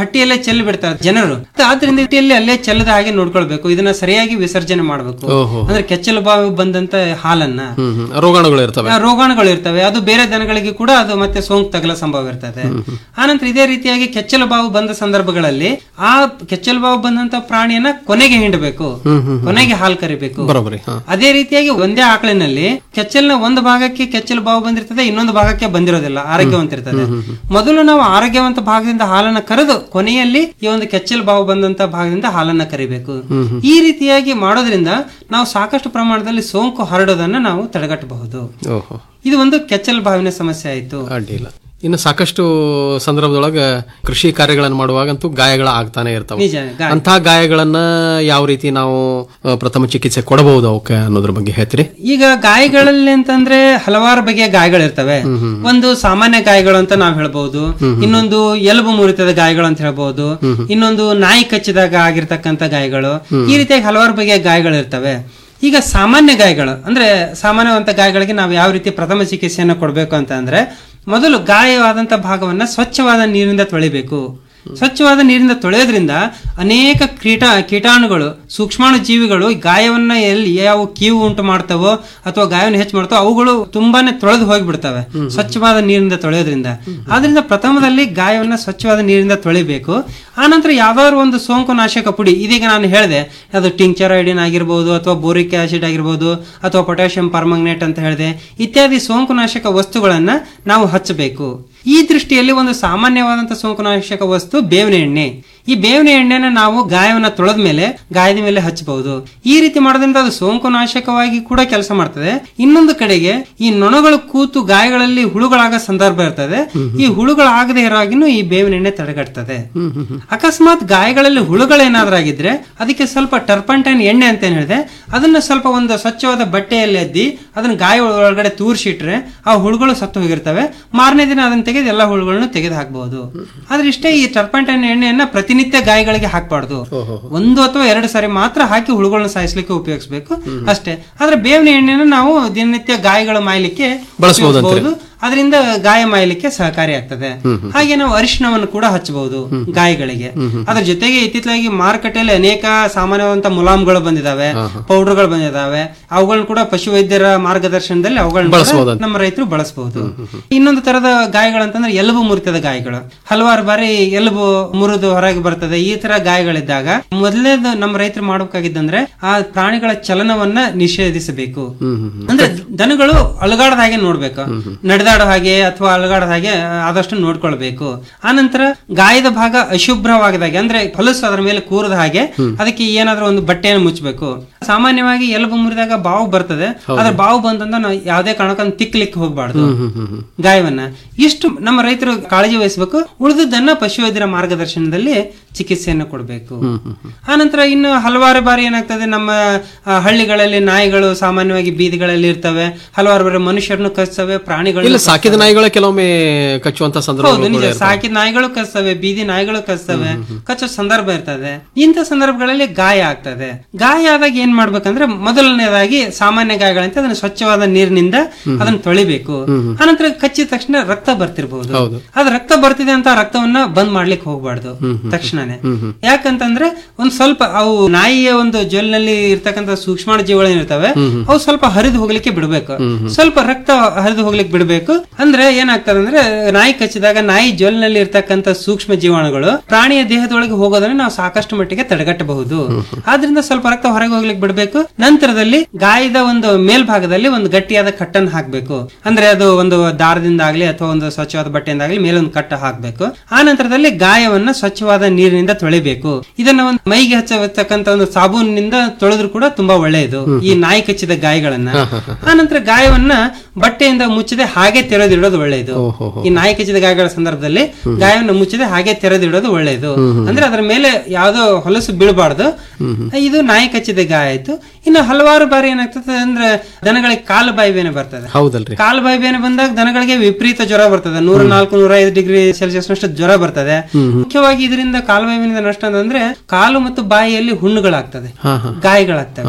ಚೆಲ್ಲಿ ಬಿಡ್ತಾರೆ ಜನರು ಆದ್ರಿಂದ ಇಟ್ಟಿಯಲ್ಲಿ ಅಲ್ಲೇ ಚೆಲ್ಲದ ಹಾಗೆ ನೋಡ್ಕೊಳ್ಬೇಕು ಇದನ್ನ ಸರಿಯಾಗಿ ವಿಸರ್ಜನೆ ಮಾಡಬೇಕು ಓಹೋ. ಅಂದ್ರೆ ಕೆಚ್ಚಲು ಬಾವು ಬಂದಂತ ಹಾಲನ್ನ ಹ್ಮ್ ಹ್ಮ್. ರೋಗಾಣುಗಳು ಇರ್ತವೆ ಆ, ರೋಗಾಣುಗಳು ಇರ್ತವೆ ಅದು ಬೇರೆ ದನಗಳಿಗೆ ಕೂಡ ಅದು ಮತ್ತೆ ಸೋಂಕು ತಗಲ ಸಂಭವ ಇರ್ತದೆ ಆನಂತರ ಇದೇ ರೀತಿಯಾಗಿ ಕೆಚ್ಚಲು ಬಾವು ಬಂದ ಸಂದರ್ಭಗಳಲ್ಲಿ ಆ ಕೆಚ್ಚಲು ಬಾವು ಬಂದಂತ ಪ್ರಾಣಿಯನ್ನ ಕೊನೆಗೆ ಹಿಂಡಬೇಕು ಹ್ಮ್ ಹ್ಮ್. ಕೊನೆಗೆ ಹಾಲು ಕರಿಬೇಕು ಬರೋಬ್ಬರಿ ಹಾ ಅದೇ ರೀತಿಯಾಗಿ ಒಂದೇ ಆಕಳಿನಲ್ಲಿ ಕೆಚ್ಚಲಿನ ಒಂದು ಭಾಗಕ್ಕೆ ಕೆಚ್ಚಲು ಬಾವು ಬಂದಿರ್ತದೆ ಇನ್ನೊಂದು ಭಾಗಕ್ಕೆ ಬಂದಿರೋದಿಲ್ಲ ಆರೋಗ್ಯವಂತ ಇರ್ತದೆ ಮೊದಲು ನಾವು ಆರೋಗ್ಯವಂತ ಭಾಗದಿಂದ ಹಾಲನ್ನ ಕರೆದು ಕೊನೆಯಲ್ಲಿ ಈ ಒಂದು ಕೆಚ್ಚಲು ಬಾವು ಬಂದಂತ ಭಾಗದಿಂದ ಹಾಲನ್ನ ಕರಿಬೇಕು ಈ ರೀತಿಯಾಗಿ ಮಾಡೋದ್ರಿಂದ ನಾವು ಸಾಕಷ್ಟು ಪ್ರಮಾಣದಲ್ಲಿ ಸೋಂಕು ಹರಡೋದನ್ನ ನಾವು ತಡೆಗಟ್ಟಬಹುದು ಓಹೋ ಇದು ಒಂದು ಕೆಚ್ಚಲು ಬಾವಿನ ಸಮಸ್ಯೆ ಆಯ್ತು ಅಡ್ಡಿಲ್ಲ ಇನ್ನು ಸಾಕಷ್ಟು ಸಂದರ್ಭದೊಳಗ ಕೃಷಿ ಕಾರ್ಯಗಳನ್ನು ಮಾಡುವಾಗಂತೂ ಗಾಯಗಳ ಆಗ್ತಾನೆ ಇರ್ತವೆ ನಿಜ, ಗಾಯ. ಅಂತಹ ಗಾಯಗಳನ್ನ ಯಾವ ರೀತಿ ನಾವು ಆ, ಪ್ರಥಮ ಚಿಕಿತ್ಸೆ ಕೊಡಬಹುದು ಅವಕ್ಕೆ ಅನ್ನೋದ್ರ ಬಗ್ಗೆ ಹೇಳ್ತೀರಿ ಈಗ ಗಾಯಗಳಲ್ಲಿ ಅಂತಂದ್ರೆ ಹಲವಾರು ಬಗೆಯ ಗಾಯಗಳಿರ್ತವೆ ಒಂದು ಸಾಮಾನ್ಯ ಗಾಯಗಳು ಅಂತ ನಾವ್ ಹೇಳ್ಬಹುದು ಇನ್ನೊಂದು ಎಲುಬು ಮುರಿತದ ಗಾಯಗಳು ಅಂತ ಹೇಳ್ಬಹುದು ಇನ್ನೊಂದು ನಾಯಿ ಕಚ್ಚಿದಾಗ ಆಗಿರ್ತಕ್ಕಂತ ಗಾಯಗಳು ಈ ರೀತಿಯಾಗಿ ಹಲವಾರು ಬಗೆಯ ಗಾಯಗಳಿರ್ತವೆ ಈಗ ಸಾಮಾನ್ಯ ಗಾಯಗಳು ಅಂದ್ರೆ ಸಾಮಾನ್ಯವಂತ ಗಾಯಗಳಿಗೆ ನಾವು ಯಾವ ರೀತಿ ಪ್ರಥಮ ಚಿಕಿತ್ಸೆಯನ್ನು ಕೊಡಬೇಕು ಅಂತ ಅಂದ್ರೆ ಮೊದಲು ಗಾಯವಾದಂತ ಭಾಗವನ್ನ ಸ್ವಚ್ಛವಾದ ನೀರಿನಿಂದ ತೊಳಿಬೇಕು ಸ್ವಚ್ಛವಾದ ನೀರಿಂದ ತೊಳೆಯೋದ್ರಿಂದ ಅನೇಕ ಕೀಟ ಕೀಟಾಣುಗಳು ಸೂಕ್ಷ್ಮಾಣು ಜೀವಿಗಳು ಈ ಗಾಯವನ್ನ ಎಲ್ಲಿ ಯಾವ ಕೀವು ಉಂಟು ಮಾಡ್ತಾವೋ ಅಥವಾ ಗಾಯವನ್ನು ಹೆಚ್ಚು ಮಾಡ್ತಾವೋ ಅವುಗಳು ತುಂಬಾನೇ ತೊಳೆದು ಹೋಗಿಬಿಡ್ತವೆ ಸ್ವಚ್ಛವಾದ ನೀರಿನಿಂದ ತೊಳೆಯೋದ್ರಿಂದ ಆದ್ರಿಂದ ಪ್ರಥಮದಲ್ಲಿ ಗಾಯವನ್ನ ಸ್ವಚ್ಛವಾದ ನೀರಿಂದ ತೊಳಿಬೇಕು ಆನಂತರ ಯಾವ್ದಾದ್ರು ಒಂದು ಸೋಂಕು ನಾಶಕ ಪುಡಿ ಇದೀಗ ನಾನು ಹೇಳಿದೆ ಅದು ಟಿಂಕ್ಚರ್ ಐಡಿನ್ ಆಗಿರ್ಬೋದು ಅಥವಾ ಬೋರಿಕ್ ಆಸಿಡ್ ಆಗಿರ್ಬೋದು ಅಥವಾ ಪೊಟ್ಯಾಷಿಯಂ ಪರ್ಮಂಗನೇಟ್ ಅಂತ ಹೇಳಿದೆ ಇತ್ಯಾದಿ ಸೋಂಕು ನಾಶಕ ವಸ್ತುಗಳನ್ನ ನಾವು ಹಚ್ಚಬೇಕು ಈ ದೃಷ್ಟಿಯಲ್ಲಿ ಒಂದು ಸಾಮಾನ್ಯವಾದಂತಹ ಸೋಂಕುನಾಶಕ ವಸ್ತು ಬೇವಿನ ಎಣ್ಣೆ ಈ ಬೇವಿನ ಎಣ್ಣೆನ ನಾವು ಗಾಯವನ್ನ ತೊಳೆದ ಮೇಲೆ ಗಾಯದ ಮೇಲೆ ಹಚ್ಚಬಹುದು ಈ ರೀತಿ ಮಾಡೋದ್ರಿಂದ ಅದು ಸೋಂಕು ನಾಶಕವಾಗಿ ಕೂಡ ಕೆಲಸ ಮಾಡ್ತದೆ ಇನ್ನೊಂದು ಕಡೆಗೆ ಈ ನೊಣಗಳು ಕೂತು ಗಾಯಗಳಲ್ಲಿ ಹುಳುಗಳಾಗೋ ಸಂದರ್ಭ ಇರ್ತದೆ ಈ ಹುಳುಗಳಾಗದೇ ಇರೋವಾಗಿನೂ ಈ ಬೇವಿನ ಎಣ್ಣೆ ತಡೆಗಟ್ತದೆ ಅಕಸ್ಮಾತ್ ಗಾಯಗಳಲ್ಲಿ ಹುಳುಗಳೇನಾದ್ರೂ ಆಗಿದ್ರೆ ಅದಕ್ಕೆ ಸ್ವಲ್ಪ ಟರ್ಪಂಟೈನ್ ಎಣ್ಣೆ ಅಂತ ಏನ್ ಹೇಳಿದೆ ಅದನ್ನ ಸ್ವಲ್ಪ ಒಂದು ಸ್ವಚ್ಛವಾದ ಬಟ್ಟೆಯಲ್ಲಿ ಅದ್ದಿ ಅದನ್ನ ಗಾಯ ಒಳಗಡೆ ತೂರ್ಸಿಟ್ರೆ ಆ ಹುಳುಗಳು ಸತ್ತು ಹೋಗಿರ್ತವೆ ಮಾರನೇ ದಿನ ಅದನ್ನ ತೆಗೆದು ಎಲ್ಲಾ ಹುಳುಗಳನ್ನು ತೆಗೆದು ಹಾಕಬಹುದು ಆದ್ರೆ ಇಷ್ಟೇ ಈ ಟರ್ಪಂಟೈನ್ ಎಣ್ಣೆಯನ್ನ ಪ್ರತಿನಿತ್ಯ ಗಾಯಗಳಿಗೆ ಹಾಕಬಾರ್ದು ಒಂದು ಅಥವಾ ಎರಡು ಸಾರಿ ಮಾತ್ರ ಹಾಕಿ ಹುಳುಗಳನ್ನ ಸಾಯಿಸ್ಲಿಕ್ಕೆ ಉಪಯೋಗಿಸಬೇಕು ಅಷ್ಟೇ ಆದ್ರೆ ಬೇವಿನ ಎಣ್ಣೆನ ನಾವು ದಿನನಿತ್ಯ ಗಾಯಗಳು ಮಾಯಲಿಕ್ಕೆ ಬಳಸ್ಬೋದು ಅಂತೀರಿ? ಉಪಯೋಗಿಸ್ಬೋದು. ಅದರಿಂದ ಗಾಯ ಮಾಯಲಿಕ್ಕೆ ಸಹಕಾರಿಯಾಗ್ತದೆ ಹಾಗೆ ನಾವು ಅರಿಶಿಣವನ್ನು ಕೂಡ ಹಚ್ಚಬಹುದು ಗಾಯಗಳಿಗೆ ಅದ್ರ ಜೊತೆಗೆ ಇತ್ತೀಚೆಗೆ ಮಾರುಕಟ್ಟೆಯಲ್ಲಿ ಅನೇಕ ಸಾಮಾನ್ಯವಂತ ಮುಲಾಮ್ಗಳು ಬಂದಿದಾವೆ ಪೌಡರ್ಗಳು ಬಂದಿದಾವೆ ಅವುಗಳನ್ನ ಕೂಡ ಪಶುವೈದ್ಯರ ಮಾರ್ಗದರ್ಶನದಲ್ಲಿ ಅವುಗಳನ್ನ ಬಳಸ್ಬೋದು ಕೂಡ ಅಂತ. ನಮ್ಮ ರೈತರು ಬಳಸಬಹುದು ಇನ್ನೊಂದು ತರದ ಗಾಯಗಳಂತಂದ್ರೆ ಎಲುಬು ಮುರಿತದ ಗಾಯಗಳು ಹಲವಾರು ಬಾರಿ ಎಲುಬು ಮುರಿದು ಹೊರಗೆ ಬರ್ತದೆ ಈ ತರ ಗಾಯಗಳಿದ್ದಾಗ ಮೊದಲನೇದು ನಮ್ಮ ರೈತರು ಮಾಡಬೇಕಾಗಿದ್ದಂದ್ರೆ ಆ ಪ್ರಾಣಿಗಳ ಚಲನವನ್ನ ನಿಷೇಧಿಸಬೇಕು ಅಂದ್ರೆ ದನಗಳು ಅಲುಗಾಡದ ಹಾಗೆ ನೋಡ್ಬೇಕು ನಡೆದಾಡೋ ಹಾಗೆ ಅಥವಾ ಅಲುಗಾಡದ ಹಾಗೆ ಆದಷ್ಟು ನೋಡ್ಕೊಳ್ಬೇಕು ಆನಂತರ ಗಾಯದ ಭಾಗ ಅಶುಭ್ರವಾಗದಾಗೆ ಅಂದ್ರೆ ಹೊಲಸು ಅದರ ಮೇಲೆ ಕೂರದ ಹಾಗೆ ಅದಕ್ಕೆ ಏನಾದ್ರೂ ಒಂದು ಬಟ್ಟೆಯನ್ನು ಮುಚ್ಚಬೇಕು ಸಾಮಾನ್ಯವಾಗಿ ಎಲುಬು ಮುರಿದಾಗ ಬಾವು ಬರ್ತದೆ ಅದ್ರ ಬಾವು ಬಂತಂದ್ರೆ ನಾವು ಯಾವುದೇ ಕಾರಣಕ್ಕೂ ತಿಕ್ಲಿಕ್ಕೆ ಹೋಗ್ಬಾರ್ದು ಗಾಯವನ್ನ ಇಷ್ಟು ನಮ್ಮ ರೈತರು ಕಾಳಜಿ ವಹಿಸಬೇಕು ಉಳಿದದ್ದನ್ನ ಪಶುವೈದ್ಯರ ಮಾರ್ಗದರ್ಶನದಲ್ಲಿ ಚಿಕಿತ್ಸೆಯನ್ನು ಕೊಡಬೇಕು ಆನಂತರ ಇನ್ನು ಹಲವಾರು ಬಾರಿ ಏನಾಗ್ತದೆ ನಮ್ಮ ಆ, ಹಳ್ಳಿಗಳಲ್ಲಿ ನಾಯಿಗಳು ಸಾಮಾನ್ಯವಾಗಿ ಬೀದಿಗಳಲ್ಲಿ ಇರ್ತವೆ ಹಲವಾರು ಬಾರಿ ಮನುಷ್ಯರನ್ನು ಕಚ್ತವೆ ಇಲ್ಲ ಪ್ರಾಣಿಗಳು ಸಾಕಿದ ನಾಯಿಗಳ ಕೆಲವೊಮ್ಮೆ ಕಚ್ಚುವಂತ ಹೌದು ಸಂದರ್ಭಗಳು ನಿಜ ಕೂಡ ಇರ್ತವೆ. ಸಾಕಿದ ನಾಯಿಗಳು ಕಚ್ತವೆ ಬೀದಿ ನಾಯಿಗಳು ಕಚ್ತವೆ ಕಚ್ಚೋ ಸಂದರ್ಭ ಇರ್ತದೆ ಇಂಥ ಸಂದರ್ಭಗಳಲ್ಲಿ ಗಾಯ ಆಗ್ತದೆ ಗಾಯ ಆದಾಗ ಏನ್ ಮಾಡ್ಬೇಕಂದ್ರೆ ಮೊದಲನೇದಾಗಿ ಸಾಮಾನ್ಯ ಗಾಯಗಳಂತ ಅದನ್ನ ಸ್ವಚ್ಛವಾದ ನೀರಿನಿಂದ ಅದನ್ನ ತೊಳಿಬೇಕು ಆನಂತರ ಕಚ್ಚಿದ ತಕ್ಷಣ ರಕ್ತ ಬರ್ತಿರ್ಬಹುದು ಹೌದು. ಅದ್ ರಕ್ತ ಬರ್ತಿದೆ ಅಂತ ಆ ರಕ್ತವನ್ನ ಬಂದ್ ಮಾಡ್ಲಿಕ್ಕೆ ಹೋಗ್ಬಾರ್ದು ತಕ್ಷಣನೇ ಯಾಕಂತಂದ್ರೆ ಒಂದ್ ಸ್ವಲ್ಪ ಅವು ನಾಯಿಯ ಒಂದು ಜೊಲ್ನಲ್ಲಿ ಇರ್ತಕ್ಕಂಥ ಸೂಕ್ಷ್ಮಾಣು ಜೀವಿಗಳು ಏನಿರ್ತವೆ ಅವು ಸ್ವಲ್ಪ ಹರಿದು ಹೋಗ್ಲಿಕ್ಕೆ ಬಿಡ್ಬೇಕು ಸ್ವಲ್ಪ ರಕ್ತ ಹರಿದು ಹೋಗ್ಲಿಕ್ಕೆ ಬಿಡ್ಬೇಕು ಅಂದ್ರೆ ಏನಾಗ್ತದೆ ಅಂದ್ರೆ ನಾಯಿ ಕಚ್ಚಿದಾಗ ನಾಯಿ ಜೊಲ್ನಲ್ಲಿ ಇರ್ತಕ್ಕಂಥ ಸೂಕ್ಷ್ಮ ಜೀವಾಣುಗಳು ಪ್ರಾಣಿಯ ದೇಹದೊಳಗೆ ಹೋಗೋದನ್ನ ನಾವು ಸಾಕಷ್ಟು ಮಟ್ಟಿಗೆ ತಡೆಗಟ್ಟಬಹುದು ಆದ್ರಿಂದ ಸ್ವಲ್ಪ ರಕ್ತ ಹೊರಗೆ ಹೋಗ್ಲಿಕ್ಕೆ ಬಿಡ್ಬೇಕು ನಂತರದಲ್ಲಿ ಗಾಯದ ಒಂದು ಮೇಲ್ಭಾಗದಲ್ಲಿ ಒಂದು ಗಟ್ಟಿಯಾದ ಕಟ್ಟನ್ನು ಹಾಕ್ಬೇಕು ಅಂದ್ರೆ ಅದು ಒಂದು ದಾರದಿಂದ ಆಗ್ಲಿ ಅಥವಾ ಒಂದು ಸ್ವಚ್ಛವಾದ ಬಟ್ಟೆಯಿಂದ ಆಗ್ಲಿ ಮೇಲೊಂದು ಕಟ್ಟ ಹಾಕ್ಬೇಕು ಆ ನಂತರದಲ್ಲಿ ಗಾಯವನ್ನ ಸ್ವಚ್ಛವಾದ ನೀರಿನಿಂದ ತೊಳಿಬೇಕು ಇದನ್ನ ಒಂದು ಮೈಗೆ ಹಚ್ಚತಕ್ಕಂತ ಒಂದು ಸಾಬೂನಿನಿಂದ ತೊಳೆದ್ರು ಕೂಡ ತುಂಬಾ ಒಳ್ಳೆಯದು ಈ ನಾಯಿ ಕಚ್ಚಿದ ಗಾಯಗಳನ್ನ ಆ ನಂತರ ಗಾಯವನ್ನ ಬಟ್ಟೆಯಿಂದ ಮುಚ್ಚದೆ ಹಾಗೆ ತೆರೆದಿಡೋದು ಒಳ್ಳೆಯದು ಈ ನಾಯಿ ಕಚ್ಚಿದ ಗಾಯಗಳ ಸಂದರ್ಭದಲ್ಲಿ ಗಾಯವನ್ನು ಮುಚ್ಚದೆ ಹಾಗೆ ತೆರೆದಿಡೋದು ಒಳ್ಳೆಯದು ಅಂದ್ರೆ ಅದರ ಮೇಲೆ ಯಾವ್ದೋ ಹೊಲಸು ಬೀಳಬಾರ್ದು ಇದು ನಾಯಿ ಕಚ್ಚಿದ ಗಾಯ ಆಯ್ತು ಇನ್ನು ಹಲವಾರು ಬಾರಿ ಏನಾಗ್ತದೆ ಅಂದ್ರೆ ದನಗಳಿಗೆ ಕಾಲು ಬಾಯಿ ಬೇನೆ ಬರ್ತದೆ ಹೌದಲ್ರಿ ಕಾಲು ಬಾಯಿ ಬೇನೆ ಬಂದಾಗ ದನಗಳಿಗೆ ವಿಪರೀತ ಜ್ವರ ಬರ್ತದೆ ನೂರ ನಾಲ್ಕು ನೂರ ಐದು ಡಿಗ್ರಿ ಸೆಲ್ಸಿಯಸ್ ನಷ್ಟು ಜ್ವರ ಬರ್ತದೆ ಮುಖ್ಯವಾಗಿ ಇದರಿಂದ ಕಾಲು ಬಾಯಿ ಬೇನಿಂದ ನಷ್ಟ ಅಂತಂದ್ರೆ ಕಾಲು ಮತ್ತು ಬಾಯಿಯಲ್ಲಿ ಹುಣ್ಣುಗಳಾಗ್ತದೆ ಗಾಯಗಳಾಗ್ತವೆ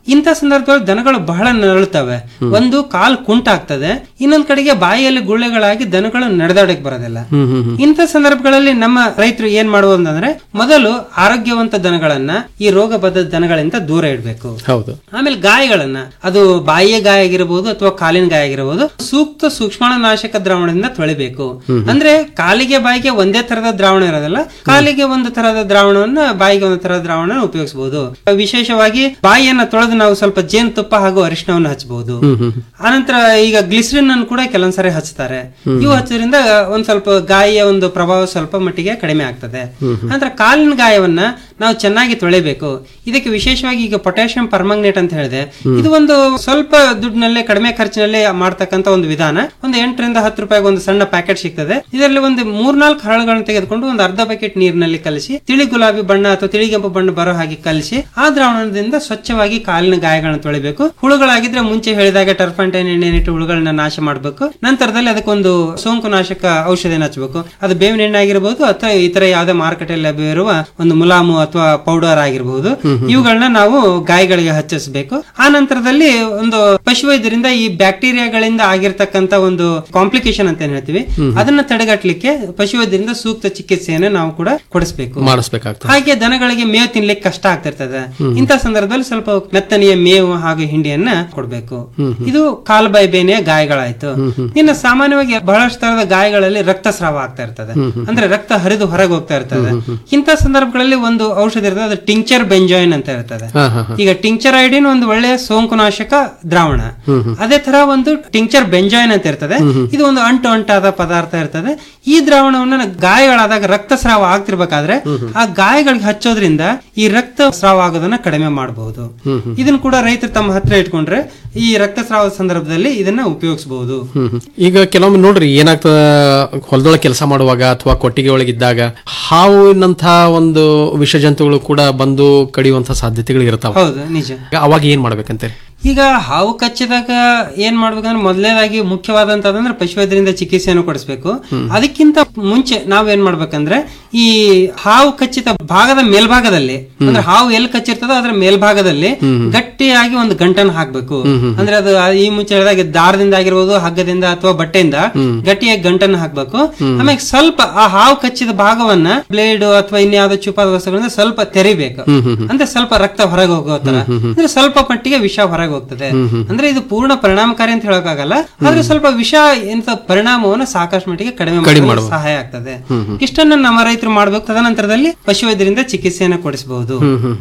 ಇಂಥ ಸಂದರ್ಭದಲ್ಲಿ ದನಗಳು ಬಹಳ ನರಳುತ್ತವೆ ಒಂದು ಕಾಲ್ ಕುಂಟಾಗ್ತದೆ ಇನ್ನೊಂದ್ ಕಡೆಗೆ ಬಾಯಿಯಲ್ಲಿ ಗುಳ್ಳೆಗಳಾಗಿ ದನಗಳು ನಡೆದಾಡಕ್ ಬರೋದಿಲ್ಲ ಇಂಥ ಸಂದರ್ಭಗಳಲ್ಲಿ ನಮ್ಮ ರೈತರು ಏನ್ ಮಾಡುವುದು ಅಂದ್ರೆ ಮೊದಲು ಆರೋಗ್ಯವಂತ ದನಗಳನ್ನ ಈ ರೋಗ ಬದ್ಧ ದನಗಳಿಂದ ದೂರ ಇಡಬೇಕು ಹೌದು ಆಮೇಲೆ ಗಾಯಗಳನ್ನ ಅದು ಬಾಯಿಯ ಗಾಯ ಆಗಿರಬಹುದು ಅಥವಾ ಕಾಲಿನ ಗಾಯ ಆಗಿರಬಹುದು ಸೂಕ್ತ ಸೂಕ್ಷ್ಮಾಣುನಾಶಕ ದ್ರಾವಣದಿಂದ ತೊಳಿಬೇಕು ಅಂದ್ರೆ ಕಾಲಿಗೆ ಬಾಯಿಗೆ ಒಂದೇ ತರದ ದ್ರಾವಣ ಇರೋದಿಲ್ಲ ಕಾಲಿಗೆ ಒಂದು ತರಹದ ದ್ರಾವಣವನ್ನ ಬಾಯಿಗೆ ಒಂದು ತರಹದ ದ್ರಾವಣ ಉಪಯೋಗಿಸಬಹುದು ವಿಶೇಷವಾಗಿ ಬಾಯಿಯನ್ನ ತೊಳೆದು ನಾವು ಸ್ವಲ್ಪ ಜೇನುತುಪ್ಪ ಹಾಗೂ ಅರಿಶಿಣವನ್ನು ಹಚ್ಚಬಹುದು ಆನಂತರ ಈಗ ಗ್ಲಿಸರಿನ್ ಅನ್ನು ಕೂಡ ಕೆಲವೊಂದ್ಸರಿ ಹಚ್ತಾರೆ ಇವು ಹಚ್ಚೋದ್ರಿಂದ ಒಂದ್ ಸ್ವಲ್ಪ ಗಾಯಿಯ ಒಂದು ಪ್ರಭಾವ ಸ್ವಲ್ಪ ಮಟ್ಟಿಗೆ ಕಡಿಮೆ ಆಗ್ತದೆ ನಂತರ ಕಾಲಿನ ಗಾಯವನ್ನ ನಾವು ಚೆನ್ನಾಗಿ ತೊಳಿಬೇಕು ಇದಕ್ಕೆ ವಿಶೇಷವಾಗಿ ಈಗ ಪೊಟ್ಯಾಷಿಯಂ ಪರ್ಮಂಗನೇಟ್ ಅಂತ ಹೇಳಿದೆ ಇದು ಒಂದು ಸ್ವಲ್ಪ ದುಡ್ಡಿನಲ್ಲೇ ಕಡಿಮೆ ಖರ್ಚಿನಲ್ಲೇ ಮಾಡ್ತಕ್ಕಂತ ಒಂದು ವಿಧಾನ ಒಂದು ಎಂಟರಿಂದ ಹತ್ತು ರೂಪಾಯಿಗೆ ಒಂದು ಸಣ್ಣ ಪ್ಯಾಕೆಟ್ ಸಿಗ್ತದೆ ಇದರಲ್ಲಿ ಒಂದು ಮೂರ್ನಾಲ್ಕು ಹರಳುಗಳನ್ನು ತೆಗೆದುಕೊಂಡು ಒಂದು ಅರ್ಧ ಬಕೆಟ್ ನೀರಿನಲ್ಲಿ ಕಲಸಿ ತಿಳಿ ಗುಲಾಬಿ ಬಣ್ಣ ಅಥವಾ ತಿಳಿಗೆಂಪು ಬಣ್ಣ ಬರೋ ಹಾಗೆ ಕಲಸಿ ಆ ದ್ರಾವಣದಿಂದ ಸ್ವಚ್ಛವಾಗಿ ಕಾಲಿನ ಗಾಯಗಳನ್ನು ತೊಳಿಬೇಕು ಹುಳುಗಳಾಗಿದ್ರೆ ಮುಂಚೆ ಹೇಳಿದಾಗ ಟರ್ಪಂಟೈನ್ ಎಣ್ಣೆನಿಟ್ಟು ಹುಳುಗಳನ್ನ ನಾಶ ಮಾಡಬೇಕು ನಂತರದಲ್ಲಿ ಅದಕ್ಕೊಂದು ಸೋಂಕು ನಾಶಕ ಔಷಧಿನ ಹಚ್ಚಬೇಕು ಅದು ಬೇವಿನ ಎಣ್ಣೆ ಆಗಿರಬಹುದು ಅಥವಾ ಇತರ ಯಾವುದೇ ಮಾರುಕಟ್ಟೆಯಲ್ಲಿ ಲಭ್ಯವಿರುವ ಒಂದು ಮುಲಾಮು ಅಥವಾ ಪೌಡರ್ ಆಗಿರಬಹುದು ಇವುಗಳನ್ನ ನಾವು ಗಾಯಗಳಿಗೆ ಹಚ್ಚಿಸಬೇಕು ಆ ನಂತರದಲ್ಲಿ ಒಂದು ಪಶುವೈದ್ಯರಿಂದ ಈ ಬ್ಯಾಕ್ಟೀರಿಯಾಗಳಿಂದ ಆಗಿರ್ತಕ್ಕಂತ ಒಂದು ಕಾಂಪ್ಲಿಕೇಶನ್ ಅಂತ ಏನ್ ಹೇಳ್ತೀವಿ ಅದನ್ನ ತಡೆಗಟ್ಟಲಿಕ್ಕೆ ಪಶುವೈದ್ಯರಿಂದ ಸೂಕ್ತ ಚಿಕಿತ್ಸೆಯನ್ನು ನಾವು ಕೂಡ ಕೊಡಿಸಬೇಕು ಮಾಡಿಸ್ಬೇಕಾಗ್ತದೆ ಹಾಗೆ ದನಗಳಿಗೆ ಮೇವು ತಿನ್ಲಿಕ್ಕೆ ಕಷ್ಟ ಆಗ್ತಿರ್ತದೆ ಇಂಥ ಸಂದರ್ಭದಲ್ಲಿ ಸ್ವಲ್ಪ ಮೆತ್ತನೆಯ ಮೇವು ಹಾಗೂ ಹಿಂಡಿಯನ್ನ ಕೊಡ್ಬೇಕು ಇದು ಕಾಲ್ಬಾಯಿ ಬೇನೆಯ ಗಾಯಗಳಾಯ್ತು ಇನ್ನು ಸಾಮಾನ್ಯವಾಗಿ ಬಹಳಷ್ಟು ತರದ ಗಾಯಗಳಲ್ಲಿ ರಕ್ತಸ್ರಾವ ಆಗ್ತಾ ಇರ್ತದೆ ಅಂದ್ರೆ ರಕ್ತ ಹರಿದು ಹೊರಗೆ ಹೋಗ್ತಾ ಇರ್ತದೆ ಇಂಥ ಸಂದರ್ಭಗಳಲ್ಲಿ ಒಂದು ಔಷಧ ಇರ್ತದೆ ಅದು ಟಿಂಕ್ಚರ್ ಬೆಂಜಾಯಿನ್ ಅಂತ ಇರ್ತದೆ ಹಾ, ಹಾ, ಹಾ. ಈಗ ಟಿಂಕ್ಚರ್ ಐಡಿನ್ ಒಂದು ಒಳ್ಳೆಯ ಸೋಂಕುನಾಶಕ ದ್ರಾವಣ ಅದೇ ತರ ಒಂದು ಟಿಂಕ್ಚರ್ ಬೆಂಜಾಯಿನ್ ಅಂತ ಇರ್ತದೆ ಇದು ಒಂದು ಅಂಟು ಅಂಟಾದ ಪದಾರ್ಥ ಇರ್ತದೆ ಈ ದ್ರಾವಣವನ್ನ ಗಾಯಗಳಾದಾಗ ರಕ್ತಸ್ರಾವ ಆಗ್ತಿರ್ಬೇಕಾದ್ರೆ ಆ ಗಾಯಗಳಿಗೆ ಹಚ್ಚೋದ್ರಿಂದ ಈ ರಕ್ತಸ್ರಾವ ಆಗೋದನ್ನ ಕಡಿಮೆ ಮಾಡಬಹುದು ಇದನ್ನ ಕೂಡ ರೈತರು ತಮ್ಮ ಹತ್ರ ಇಟ್ಕೊಂಡ್ರೆ ಈ ರಕ್ತಸ್ರಾವದ ಸಂದರ್ಭದಲ್ಲಿ ಇದನ್ನ ಉಪಯೋಗಿಸಬಹುದು ಹ್ಮ್ ಹ್ಮ್. ಈಗ ಕೆಲವೊಮ್ಮೆ ನೋಡ್ರಿ ಏನಾಗ್ತದ ಹೊಲದೊಳಗೆ ಕೆಲಸ ಮಾಡುವಾಗ ಅಥವಾ ಕೊಟ್ಟಿಗೆ ಒಳಗಿದ್ದಾಗ ಹಾವಿನಂತ ಒಂದು ವಿಷ ಜಂತುಗಳು ಕೂಡ ಬಂದು ಕಡಿಯುವಂತ ಸಾಧ್ಯತೆಗಳು ಇರ್ತಾವ ಹೌದು ನಿಜ ಅವಾಗ ಏನ್ ಮಾಡ್ಬೇಕಂತೀರಿ ಈಗ ಹಾವು ಕಚ್ಚಿದಾಗ ಏನ್ ಮಾಡ್ಬೇಕಂದ್ರೆ ಮೊದಲನೇದಾಗಿ ಮುಖ್ಯವಾದಂತಂದ್ರೆ ಪಶುವೈದ್ಯರಿಂದ ಚಿಕಿತ್ಸೆಯನ್ನು ಕೊಡಿಸ್ಬೇಕು ಅದಕ್ಕಿಂತ ಮುಂಚೆ ನಾವೇನ್ ಮಾಡ್ಬೇಕಂದ್ರೆ ಈ ಹಾವು ಕಚ್ಚಿದ ಭಾಗದ ಮೇಲ್ಭಾಗದಲ್ಲಿ ಅಂದ್ರೆ ಹಾವು ಎಲ್ಲಿ ಕಚ್ಚಿರ್ತದೋ ಅದರ ಮೇಲ್ಭಾಗದಲ್ಲಿ ಗಟ್ಟಿಯಾಗಿ ಒಂದು ಗಂಟನ್ನು ಹಾಕ್ಬೇಕು ಅಂದ್ರೆ ಅದು ಆ- ಈ ಮುಂಚೆ ಹೇಳಿದಾಗ ದಾರದಿಂದ ಆಗಿರ್ಬೋದು ಹಗ್ಗದಿಂದ ಅಥವಾ ಬಟ್ಟೆಯಿಂದ ಗಟ್ಟಿಯಾಗಿ ಗಂಟನ್ನು ಹಾಕ್ಬೇಕು ಆಮೇಲೆ ಸ್ವಲ್ಪ ಆ ಹಾವು ಕಚ್ಚಿದ ಭಾಗವನ್ನ ಬ್ಲೇಡ್ ಅಥವಾ ಇನ್ಯಾವುದೋ ಚುಪಾದ ವಸ್ತುಗಳಿಂದ ಸ್ವಲ್ಪ ತೆರಿಬೇಕು ಅಂದ್ರೆ ಸ್ವಲ್ಪ ರಕ್ತ ಹೊರಗೆ ಹೋಗೋ ತರ ಅಂದ್ರೆ ಸ್ವಲ್ಪ ಮಟ್ಟಿಗೆ ವಿಷ ಹೊರಗೆ ಹೋಗ್ತದೆ ಅಂದ್ರೆ ಇದು ಪೂರ್ಣ ಪರಿಣಾಮಕಾರಿ ಅಂತ ಹೇಳೋಕ್ಕಾಗಲ್ಲ ಆದ್ರೆ ಸ್ವಲ್ಪ ವಿಷ ಎಂತ ಪರಿಣಾಮವನ್ನು ಸಾಕಷ್ಟು ಮಟ್ಟಿಗೆ ಕಡಿಮೆ ಕಡಿಮೆ ಮಾಡಲು ಮಾಡ್ಬೋದು. ಸಹಾಯ ಆಗ್ತದೆ ಇಷ್ಟನ್ನ ನಮ್ಮ ರೈತರು ಮಾಡ್ಬೇಕು ತದನಂತರದಲ್ಲಿ ಪಶುವೈದ್ಯರಿಂದ ಚಿಕಿತ್ಸೆಯನ್ನು ಕೊಡಿಸಬಹುದು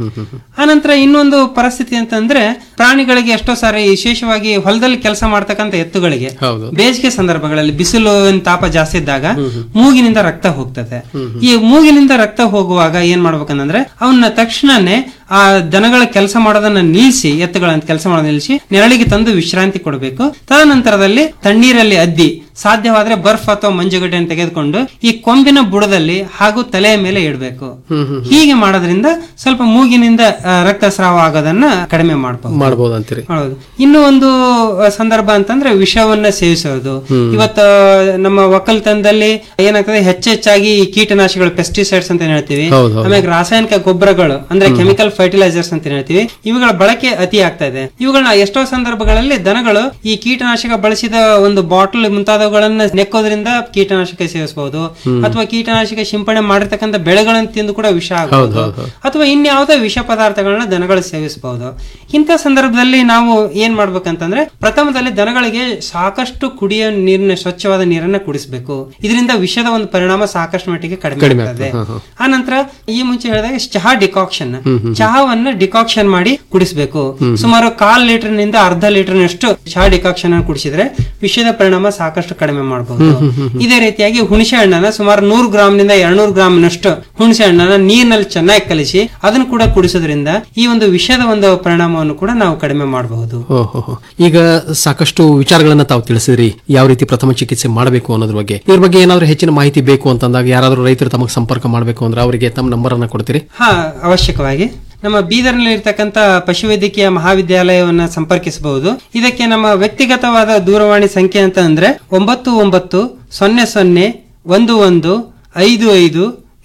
ಆನಂತರ ಇನ್ನೊಂದು ಪರಿಸ್ಥಿತಿ ಅಂತಂದ್ರೆ ಪ್ರಾಣಿಗಳಿಗೆ ಎಷ್ಟೋ ಸಾರಿ ವಿಶೇಷವಾಗಿ ಹೊಲದಲ್ಲಿ ಕೆಲಸ ಮಾಡ್ತಕ್ಕಂತ ಎತ್ತುಗಳಿಗೆ ಹೌದು. ಬೇಸಿಗೆ ಸಂದರ್ಭಗಳಲ್ಲಿ ಬಿಸಿಲು ತಾಪ ಜಾಸ್ತಿ ಇದ್ದಾಗ ಮೂಗಿನಿಂದ ರಕ್ತ ಹೋಗ್ತದೆ ಈ ಮೂಗಿನಿಂದ ರಕ್ತ ಹೋಗುವಾಗ ಏನ್ ಮಾಡ್ಬೇಕಂದ್ರೆ ಅವನ್ನ ತಕ್ಷಣನೇ ಆ ದನಗಳ ಕೆಲಸ ಮಾಡೋದನ್ನ ನಿಲ್ಲಿಸಿ ಎತ್ತುಗಳ ಕೆಲಸ ಮಾಡೋದನ್ನ ನಿಲ್ಲಿಸಿ ನೆರಳಿಗೆ ತಂದು ವಿಶ್ರಾಂತಿ ಕೊಡಬೇಕು ತದನಂತರದಲ್ಲಿ ತಣ್ಣೀರಲ್ಲಿ ಅದ್ದಿ ಸಾಧ್ಯವಾದ್ರೆ ಬರ್ಫ್ ಅಥವಾ ಮಂಜುಗಡ್ಡೆಯನ್ನು ತೆಗೆದುಕೊಂಡು ಈ ಕೊಂಬಿನ ಬುಡದಲ್ಲಿ ಹಾಗೂ ತಲೆಯ ಮೇಲೆ ಇಡಬೇಕು ಹೀಗೆ ಮಾಡೋದ್ರಿಂದ ಸ್ವಲ್ಪ ಮೂಗಿನಿಂದ ಆ, ರಕ್ತಸ್ರಾವ ಆಗೋದನ್ನ ಕಡಿಮೆ ಮಾಡಬಹುದು ಮಾಡ್ಬೋದು ಅಂತೀರಿ ಹೌದು ಇನ್ನು ಒಂದು ಅಹ್, ಸಂದರ್ಭ ಅಂತಂದ್ರೆ ವಿಷವನ್ನ ಸೇವಿಸೋದು ಇವತ್ತು ನಮ್ಮ ಒಕ್ಕಲ್ತನದಲ್ಲಿ ಏನಾಗ್ತದೆ ಹೆಚ್ಚೆಚ್ಚಾಗಿ ಈ ಕೀಟನಾಶಕಗಳು ಪೆಸ್ಟಿಸೈಡ್ಸ್ ಅಂತ ಏನ್ ಹೇಳ್ತೀವಿ ಹೌದು, ಹೌದು. ಆಮೇಲೆ ರಾಸಾಯನಿಕ ಗೊಬ್ಬರಗಳು ಅಂದ್ರೆ ಕೆಮಿಕಲ್ ಫರ್ಟಿಲೈಸರ್ಸ್ ಅಂತ ಏನ್ ಹೇಳ್ತೀವಿ ಇವುಗಳ ಬಳಕೆ ಅತಿ ಆಗ್ತಾ ಇದೆ ಇವುಗಳನ್ನ ಎಷ್ಟೋ ಸಂದರ್ಭಗಳಲ್ಲಿ ದನಗಳು ಈ ಕೀಟನಾಶಕ ಬಳಸಿದ ಒಂದು ಬಾಟಲ್ ಮುಂತಾದವುಗಳನ್ನ ನೆಕ್ಕೋದ್ರಿಂದ ಕೀಟನಾಶಕ ಸೇವಿಸಬಹುದು ಅಥವಾ ಕೀಟನಾಶಕ ಸಿಂಪಡಣೆ ಮಾಡಿರ್ತಕ್ಕಂಥ ಬೆಳೆಗಳನ್ನು ತಿಂದು ಕೂಡ ವಿಷ ಆಗಬಹುದು ಹೌದು, ಹೌದು. ಅಥವಾ ಇನ್ಯಾವುದೋ ವಿಷ ಪದಾರ್ಥಗಳನ್ನ ದನಗಳು ಸೇವಿಸಬಹುದು ಇಂಥ ಸಂದರ್ಭದಲ್ಲಿ ನಾವು ಏನ್ ಮಾಡ್ಬೇಕಂತಂದ್ರೆ ಪ್ರಥಮದಲ್ಲಿ ದನಗಳಿಗೆ ಸಾಕಷ್ಟು ಕುಡಿಯ ನೀರಿನ ಸ್ವಚ್ಛವಾದ ನೀರನ್ನ ಕುಡಿಸಬೇಕು ಇದರಿಂದ ವಿಷದ ಒಂದು ಪರಿಣಾಮ ಸಾಕಷ್ಟು ಮಟ್ಟಿಗೆ ಕಡಿಮೆ ಕಡಿಮೆ ಆಗ್ತದೆ ಆಗ್ತದೆ, ಹಾ, ಹಾ. ಆ ನಂತರ ಈ ಮುಂಚೆ ಹೇಳಿದಾಗ ಚಹಾ ಡಿಕಾಕ್ಷನ್ ಚಹಾವನ್ನ ಡಿಕಾಕ್ಷನ್ ಮಾಡಿ ಕುಡಿಸಬೇಕು ಸುಮಾರು ಕಾಲ್ ಲೀಟರ್ ನಿಂದ ಅರ್ಧ ಲೀಟರ್ ನಷ್ಟು ಚಹಾ ಡಿಕಾಕ್ಷನ್ ಅನ್ನು ಕುಡಿಸಿದ್ರೆ ವಿಷದ ಪರಿಣಾಮ ಸಾಕಷ್ಟು ಕಡಿಮೆ ಮಾಡಬಹುದು ಇದೇ ರೀತಿಯಾಗಿ ಹುಣಸೆ ಹಣ್ಣನ್ನ ಸುಮಾರು ನೂರು ಗ್ರಾಮ್ ನಿಂದ ಎರಡ್ನೂರು ಗ್ರಾಮ್ ನಷ್ಟು ಹುಣಸೆ ಹಣ್ಣನ್ನ ನೀರಿನಲ್ಲಿ ಚೆನ್ನಾಗಿ ಕಲಿಸಿ ಅದನ್ನು ಕೂಡ ಕುಡಿಸೋದ್ರಿಂದ ಈ ಒಂದು ವಿಷದ ಒಂದು ಪರಿಣಾಮವನ್ನು ಕೂಡ ನಾವು ಕಡಿಮೆ ಮಾಡಬಹುದು ಓಹೋ ಈಗ ಸಾಕಷ್ಟು ವಿಚಾರಗಳನ್ನ ತಾವು ತಿಳಿಸಿದ್ರಿ ಯಾವ ರೀತಿ ಪ್ರಥಮ ಚಿಕಿತ್ಸೆ ಮಾಡಬೇಕು ಅನ್ನೋದ್ರ ಬಗ್ಗೆ ಇದ್ರ ಬಗ್ಗೆ ಏನಾದ್ರು ಹೆಚ್ಚಿನ ಮಾಹಿತಿ ಬೇಕು ಅಂತಂದಾಗ ಯಾರಾದ್ರೂ ರೈತರು ತಮಗೆ ಸಂಪರ್ಕ ಮಾಡಬೇಕು ಅಂದ್ರೆ ಅವರಿಗೆ ತಮ್ಮ ನಂಬರ್ ಅನ್ನ ಕೊಡ್ತೀರಿ ಹಾ ಅವಶ್ಯಕವಾಗಿ ನಮ್ಮ ಬೀದರ್ನಲ್ಲಿ ಇರ್ತಕ್ಕಂಥ ಪಶುವೈದ್ಯಕೀಯ ಮಹಾವಿದ್ಯಾಲಯವನ್ನ ಸಂಪರ್ಕಿಸಬಹುದು ಇದಕ್ಕೆ ನಮ್ಮ ವ್ಯಕ್ತಿಗತವಾದ ದೂರವಾಣಿ ಸಂಖ್ಯೆ ಅಂತ ಅಂದ್ರೆ ಒಂಬತ್ತು ಒಂಬತ್ತು ಸೊನ್ನೆ ಸೊನ್ನೆ ಒಂದು ಒಂದು ಐದು ಐದು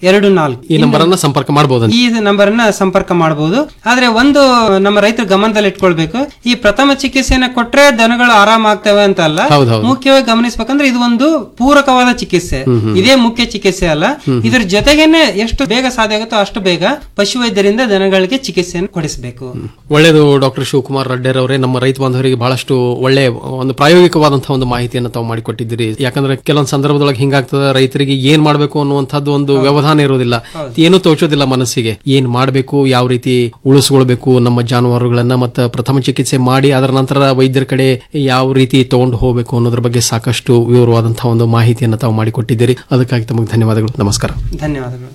ಎರಡು ನಾಲ್ಕು ಈ ನಂಬರ್ ಅನ್ನ ಸಂಪರ್ಕ ಮಾಡಬಹುದು ಈ ನಂಬರ್ ಅನ್ನ ಸಂಪರ್ಕ ಮಾಡಬಹುದು ಆದ್ರೆ ಒಂದು ನಮ್ಮ ರೈತರು ಗಮನದಲ್ಲಿ ಇಟ್ಕೊಳ್ಬೇಕು ಈ ಪ್ರಥಮ ಚಿಕಿತ್ಸೆಯನ್ನ ಕೊಟ್ರೆ ದನಗಳು ಆರಾಮ ಆಗ್ತವೆ ಅಂತ ಅಲ್ಲ ಹೌದೌದು. ಮುಖ್ಯವಾಗಿ ಗಮನಿಸಬೇಕಂದ್ರೆ ಇದು ಒಂದು ಪೂರಕವಾದ ಚಿಕಿತ್ಸೆ ಇದೇ ಮುಖ್ಯ ಚಿಕಿತ್ಸೆ ಅಲ್ಲ ಇದ್ರ ಜೊತೆಗೇನೆ ಎಷ್ಟು ಬೇಗ ಸಾಧ್ಯ ಆಗುತ್ತೋ ಅಷ್ಟು ಬೇಗ ಪಶುವೈದ್ಯರಿಂದ ದನಗಳಿಗೆ ಚಿಕಿತ್ಸೆಯನ್ನು ಕೊಡಿಸಬೇಕು ಒಳ್ಳೆಯದು ಡಾಕ್ಟರ್ ಶಿವಕುಮಾರ್ ರಡ್ಡೇರ್ ಅವರೇ ನಮ್ಮ ರೈತ ಬಾಂಧವರಿಗೆ ಬಹಳಷ್ಟು ಒಳ್ಳೆ ಒಂದು ಪ್ರಾಯೋಗಿಕವಾದಂತಹ ಒಂದು ಮಾಹಿತಿಯನ್ನು ತಾವು ಮಾಡಿಕೊಟ್ಟಿದ್ದೀರಿ ಯಾಕಂದ್ರೆ ಕೆಲವೊಂದು ಸಂದರ್ಭದೊಳಗೆ ಹಿಂಗಾಗ್ತದೆ ರೈತರಿಗೆ ಏನ್ ಮಾಡಬೇಕು ಅನ್ನುವಂಥದ್ದು ಒಂದು ವ್ಯವಧಾನ ಇರೋದಿಲ್ಲ ಏನು ತೋಚೋದಿಲ್ಲ ಮನಸ್ಸಿಗೆ ಏನ್ ಮಾಡಬೇಕು ಯಾವ ರೀತಿ ಉಳಿಸ್ಕೊಳ್ಬೇಕು ನಮ್ಮ ಜಾನುವಾರುಗಳನ್ನ ಮತ್ತೆ ಪ್ರಥಮ ಚಿಕಿತ್ಸೆ ಮಾಡಿ ಅದರ ನಂತರ ವೈದ್ಯರ ಕಡೆ ಯಾವ ರೀತಿ ತಗೊಂಡು ಹೋಗಬೇಕು ಅನ್ನೋದ್ರ ಬಗ್ಗೆ ಸಾಕಷ್ಟು ವಿವರವಾದಂತಹ ಒಂದು ಮಾಹಿತಿಯನ್ನು ತಾವು ಮಾಡಿಕೊಟ್ಟಿದ್ದೀರಿ ಅದಕ್ಕಾಗಿ ತಮಗೆ ಧನ್ಯವಾದಗಳು ನಮಸ್ಕಾರ ಧನ್ಯವಾದಗಳು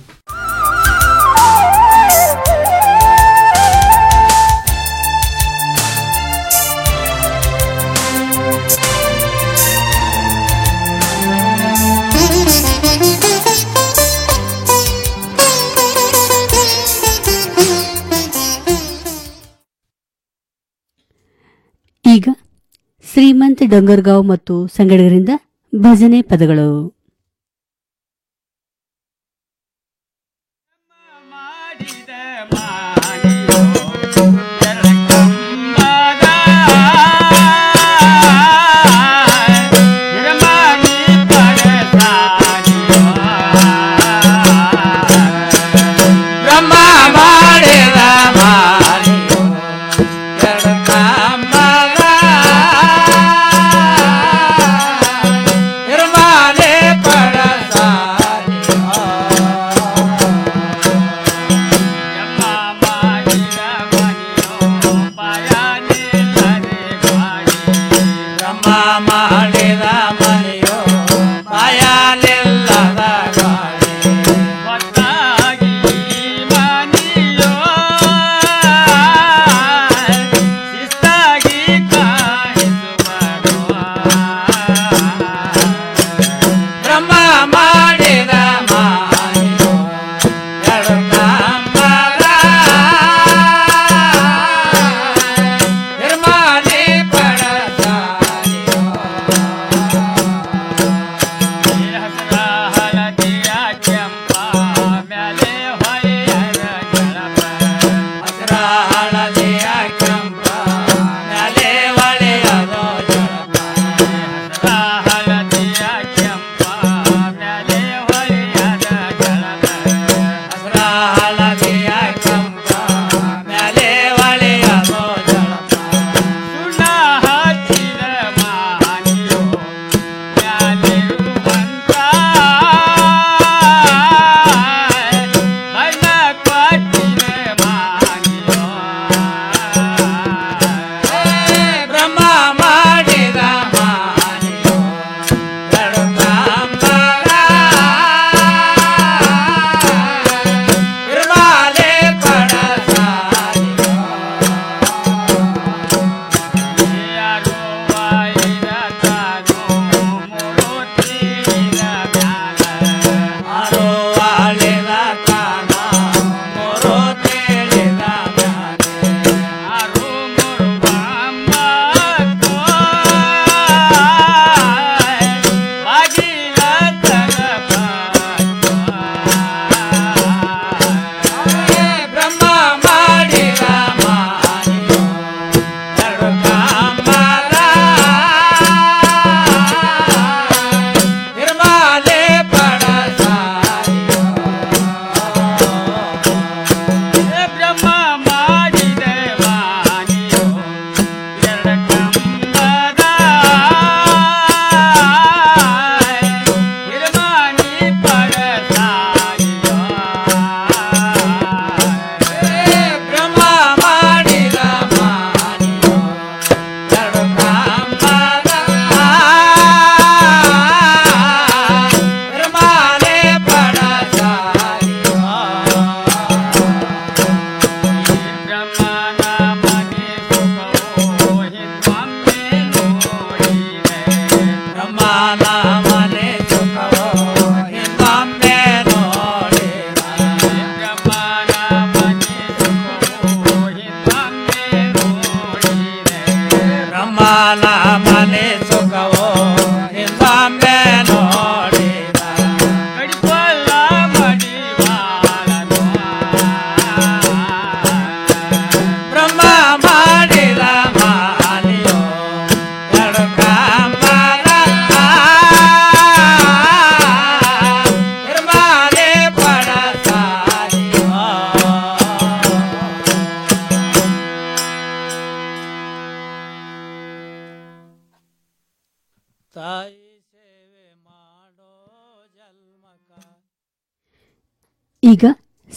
ಈಗ ಶ್ರೀಮಂತ್ ಡೊಂಗರ್ಗಾಂವ್ ಮತ್ತು ಸಂಗಡಿಗರಿಂದ ಭಜನೆ ಪದಗಳು ಬ್ರಹ್ಮ ಮಾಡಿದ ಮಾರಿಯೋ ನಿರ್ಮಾಣೆ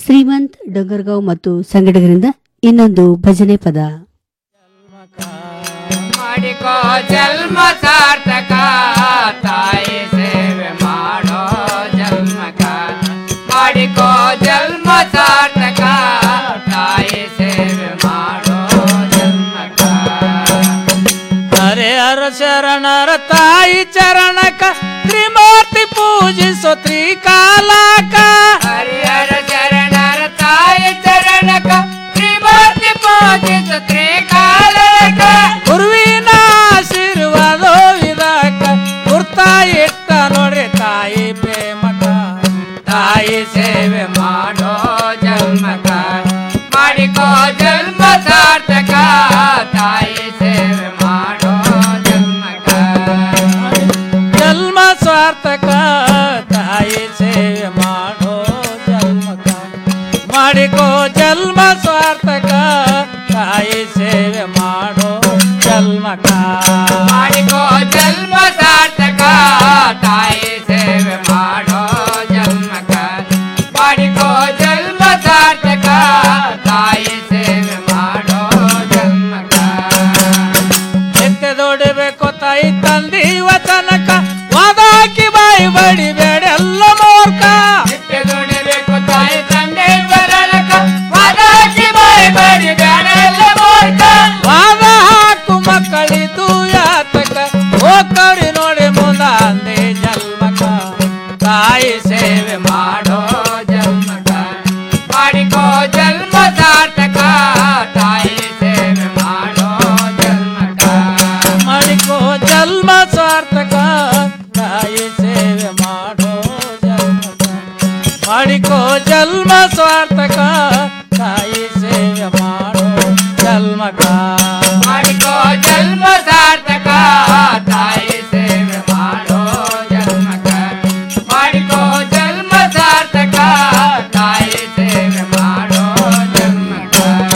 ಶ್ರೀಮಂತ್ ಡಗರ್ಗಾಂವ್ ಮತ್ತು ಸಂಗಡಿಗರಿಂದ ಇನ್ನೊಂದು ಭಜನೆ ಪದ ಮಾಡಿಕೋ ಜನ್ಮ ಸಾರ್ಥಕ ತಾಯಿ ಸೇವೆ ಮಾಡೋ ಜನ್ಮಕ ಮಾಡಿಕೋ ಜನ್ಮ ಸಾರ್ಥಕ ತಾಯಿ ಸೇವೆ ಮಾಡೋ ಜನ್ಮಕ ಹರಿಹರ ಶರಣರ ತಾಯಿ ಚರಣಕ ತ್ರಿಮೂರ್ತಿ ಪೂಜಿಸೋ ತ್ರಿಕಾಲಕ ಹರಿಹರ ಶರಣರ ತಾಯಿ ಚರಣಕ ತ್ರಿಮೂರ್ತಿ ಪೂಜಿಸ ತ್ರಿಕಾಲಕ ಗುರುವಿನ ಆಶೀರ್ವಾದ ಇದಕ್ಕ ಗುರ್ತ ಇಟ್ಟ ನೋಡ್ರಿ ತಾಯಿ ಪ್ರೇಮಕ ತಾಯಿ ಸೇವೆ ಮಾಡೋ ಜನ್ಮಕ ಮಾಡಿಕೋ ಜನ್ಮ ಸಾರ್ಥಕ ತಾಯಿ ಸೇವೆ ಮಾಡೋ ಜನ್ಮಕ ಜನ್ಮ ಸ್ವಾರ್ಥಕ ತಾಯಿ ಸೇವೆ ಮಾಡೋ ಜನ್ಮಕ ಮಾಡಿಕೋ ಜನ್ಮ ಸ್ವಾರ್ಥಕ ತಾಯಿ ಸೇವೆ ಮಾಡೋ ಜನ್ಮಕ ಮಾಡಿಕೋ ಜನ್ಮ ಸಾರ್ಥಕ ತಾಯಿ ಸೇವೆ ಮಾಡೋ ಜನ್ಮಕ ಮಾಡಿಕೋ ಜನ್ಮ ಸಾರ್ಥಕ ತಾಯಿ ಸೇವೆ ಮಾಡೋ ಜನ್ಮಕ ಎತ್ತೆ ದೊಡಿಬೇಕು ತಾಯಿ ತಂದಿ ವಚನಕ ವಾದಾಕಿ ಬಾಯಿ ಬಡಿಬೇಡೆಲ್ಲ ಮೂರ್ಖ ನಿತ್ಯ ದುಡಿಬೇಕು ತಾಯಿ ತಂದೆ ಬರಲಕ ವಾದಾಕಿ ಬಾಯಿ ಬಡಿ ಬ್ಯಾಡೆಲ್ಲ ಮೂರ್ಖ ವಾದ ಹಾಕು ಮಕ್ಕಳಿದು ಯಾತಕ ಹೋಗ್ಕವ್ರಿ ನೋಡಿ ಮುಂದ ಅಂದೆ ಜನ್ಮಕ ತಾಯಿ ಸೇವೆ ಮಾಡೋ ಜನ್ಮಕ ಮಾಡಿಕೋ ಜನ್ಮ ಸಾರ್ಥಕ ತಾಯಿ ಸೇವೆ ಮಾಡೋ ಜನ್ಮಕ ಮಾಡಿಕೋ ಜನ್ಮ ಸ್ವಾರ್ಥಕ ತಾಯಿ ಸೇವೆ ಮಾಡೋ ಜನ್ಮಕ ಮಾಡಿಕೋ ಜನ್ಮ ಸ್ವಾರ್ಥಕ ತಾಯಿ ಸೇವೆ ಮಾಡೋ ಜನ್ಮಕ ಮಾಡಿಕೋ ಜನ್ಮ ಸಾರ್ಥಕ ತಾಯಿ ಸೇವೆ ಮಾಡೋ ಜನ್ಮಕ ಮಾಡಿಕೋ ಜನ್ಮ ಸಾರ್ಥಕ ತಾಯಿ ಸೇವೆ ಮಾಡೋ ಜನ್ಮಕ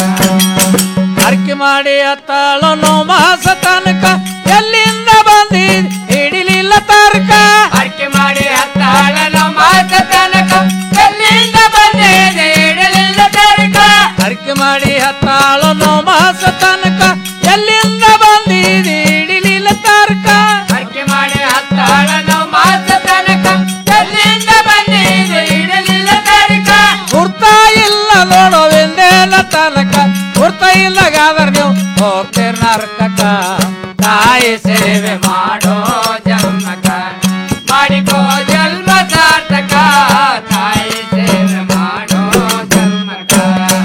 ಅರ್ಕೆ ಮಾಡಿ ಅತ್ತಾಳೋ ನೋ ಮಾಸ ತನಕ ಎಲ್ಲಿಂದ ಬಂದಿದ್ ಹಿಡಿಲಿಲ್ಲ ತರ್ಕ ಅರ್ಕೆ ಮಾಡಿ ಹತ್ತಾಳನ ಮಾಸ ತನಕ ಎಲ್ಲಿಂದ ಬಂದಿದೆ ಇಡಲಿಲ್ಲ ತರ್ಕ ಅರ್ಕೆ ಮಾಡಿ ಹತ್ತಾಳೋ ನೋ ಮಾಸ ತನಕ ಎಲ್ಲಿಂದ ಬಂದಿದ್ ಹಿಡಿಲಿಲ್ಲ ತರ್ಕ ಅರ್ಕೆ ಮಾಡಿ ಹತ್ತಾಳನ ಮಾಸ ತನಕ ಎಲ್ಲಿಂದ ಬಂದಿದೆ ಇಡಲಿಲ್ಲ ತರ್ಕ ಗುರ್ತ ಇಲ್ಲ ನೋಡೋವೆಂದೇನ ತನಕ ಗುರ್ತ ಇಲ್ಲಗಾದ್ರ ನೀವು ಹೋಗ್ತೀರ್ ನರ್ಕಕ ತಾಯಿ ಸೇವೆ ಮಾಡೋ ಜನ್ಮಕ ಮಾಡಿಕೋ ಜನ್ಮ ಸಾರ್ಥಕ ತಾಯಿ ಸೇವೆ ಮಾಡೋ ಜನ್ಮಕ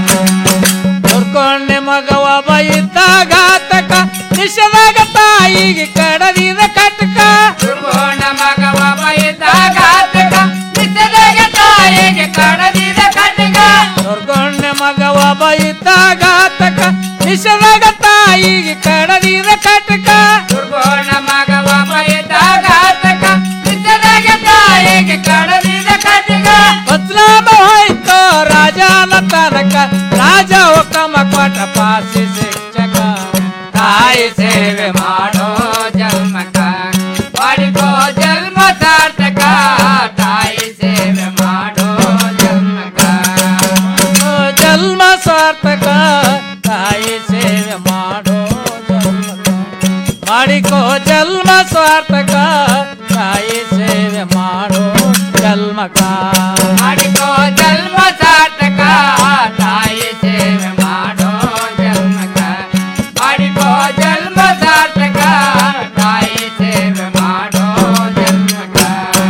ದುರ್ಕೊಂಡೆ ಮಗವ ಬೈದ್ದಾಗಾತಕ ನಿಶದಾಗ ತಾಯಿಗೆ ಕಡದಿದ ಕಟಕ ದುರ್ಗೋಣ ಮಗವ ಬೈದಾಘಾತಕ ನಿತ್ಯದಾಗ ತಾಯಿಗೆ ಕಡದಿದ ಕಟಕ ದುರ್ಗೊಂಡೆ ಮಗವ ಬೈದ್ದಾಗಾತಕ ನಿಶದಾಗ ತಾಯಿಗೆ ಕಡದಿದ ಕಟಕ ದುರ್ಗೋಣ ಮಗವ ಬೈದಾಘಾತಕ ನಿತ್ಯದಾಗ ತಾಯಿಗೆ ಕಡದಿದ ಕಟಕ ಬದ್ನಾಮ ಹೋಯ್ತೋ ರಾಜನ ತನಕ ರಾಜ ಹುಕಮ ಕೊಟ್ಟ ಪಾಸಿ ಶಿಕ್ಷಕ ತಾಯಿ ಸೇವೆ ಮಾಡೋ ಜನ್ಮಕ ಮಾಡಿಕೋ ಜನ್ಮ ಸಾರ್ಥಕ ತಾಯಿ ಸೇವೆ ಮಾಡೋ ಜನ್ಮಕ ಓ ಜನ್ಮ ಸಾರ್ಥಕ ತಾಯಿ ಸೇವೆ ಮಾಡೋ ಜನ್ಮಕ ಮಾಡಿಕೋ ಜನ್ಮ ಸ್ವಾರ್ಥಕ ತಾಯಿ ಸೇವೆ ಮಾಡೋ ಜನ್ಮಕ ಮಾಡಿಕೋ ಜನ್ಮ ಸಾರ್ಥಕ ತಾಯಿ ಸೇವೆ ಮಾಡೋ ಜನ್ಮಕ ಮಾಡಿಕೋ ಜನ್ಮ ಸಾರ್ಥಕ ತಾಯಿ ಸೇವೆ ಮಾಡೋ ಜನ್ಮಕ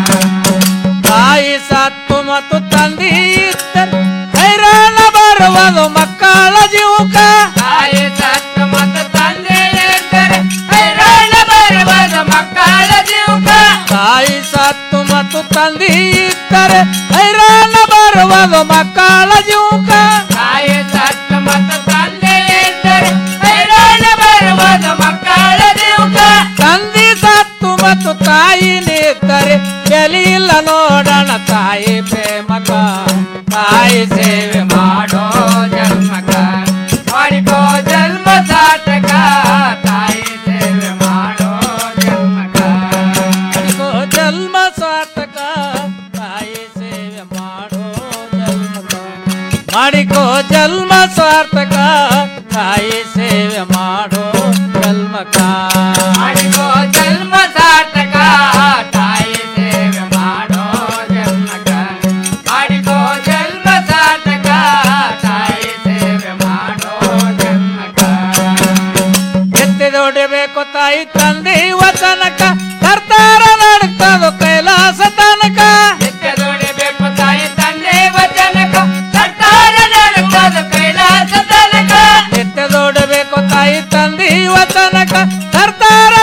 ತಾಯಿ ಸತ್ತು ಮತ್ತು ತಂದಿ ಇದ್ದರೆ ಹೈರಾಣ ಬರುವುದು ಮಕ್ಕಳ ಜೀವಕ ತಾಯಿ ಸತ್ತು ಮತ್ತು ತಂದೆ ಇದ್ದರೆ ಹೈರಾಣ ಬರುವುದು ಮಕ್ಕಳ ಜೀವಕ ತಾಯಿ ಸತ್ತು ಮತ್ತು ತಂದಿ ಇದ್ದರೆ ಹೈರಾಣ ಬರುವುದು ಮಕ್ಕಳ ಜೀವಕ ತಾಯಿ ಸತ್ತು ಮತ್ತು ತಂದೆ ಇದ್ದರೆ ಹೈರಾಣ ಬರುವುದು ಮಕ್ಕಳ ಜೀವಕ ತಂದಿ ಸತ್ತು ಮತ್ತು ತಾಯಿ ನಿದ್ದರೆ ಬೆಲೆ ಇಲ್ಲ ನೋಡೋಣ ತಾಯಿ ಪ್ರೇಮಕ ತಾಯಿ ಸೇವೆ ಮಾಡೋ ಜನ್ಮಕ ಮಾಡಿಕೋ ಜನ್ಮ ಸಾರ್ಥಕ ತಾಯಿ ಸೇವೆ ಮಾಡೋ ಜನ್ಮಕ ಮಾಡಿಕೋ ಜನ್ಮ ಸಾರ್ಥಕ ತಾಯಿ ಸೇವೆ ಮಾಡ ಮಾಡಿಕೋ ಜನ್ಮ ಸಾರ್ಥಕ ತಾಯಿ ಸೇವೆ ಮಾಡೋ ಜನ್ಮಕ ಮಾಡಿಕೋ ಜನ್ಮ ಸಾರ್ಥಕ ತಾಯಿ ಸೇವೆ ಮಾಡೋ ಜನ್ಮಕ ಮಾಡಿಕೋ ಜನ್ಮ ಸಾರ್ಥಕ ತಾಯಿ ಸೇವೆ ಮಾಡೋ ಜನ್ಮಕ ಎತ್ತಿದೊಡಿಬೇಕು ತಾಯಿ ತಂದೆ ವಚನಕ ಕರ್ತಾರ ನಡ್ತದು ಕೈಲಾಸ ತನಕ ಎತ್ತದೊಡಿಬೇಕು ತಾಯಿ ತಂದೆ ವಚನಕ ಸರ್ಕಾರ ನಡುತ್ತದ ಕೈಲಾಸ ತನಕ ಎತ್ತದೊಡಬೇಕು ತಾಯಿ ತಂದೆ ವಚನಕ ಕರ್ತಾರ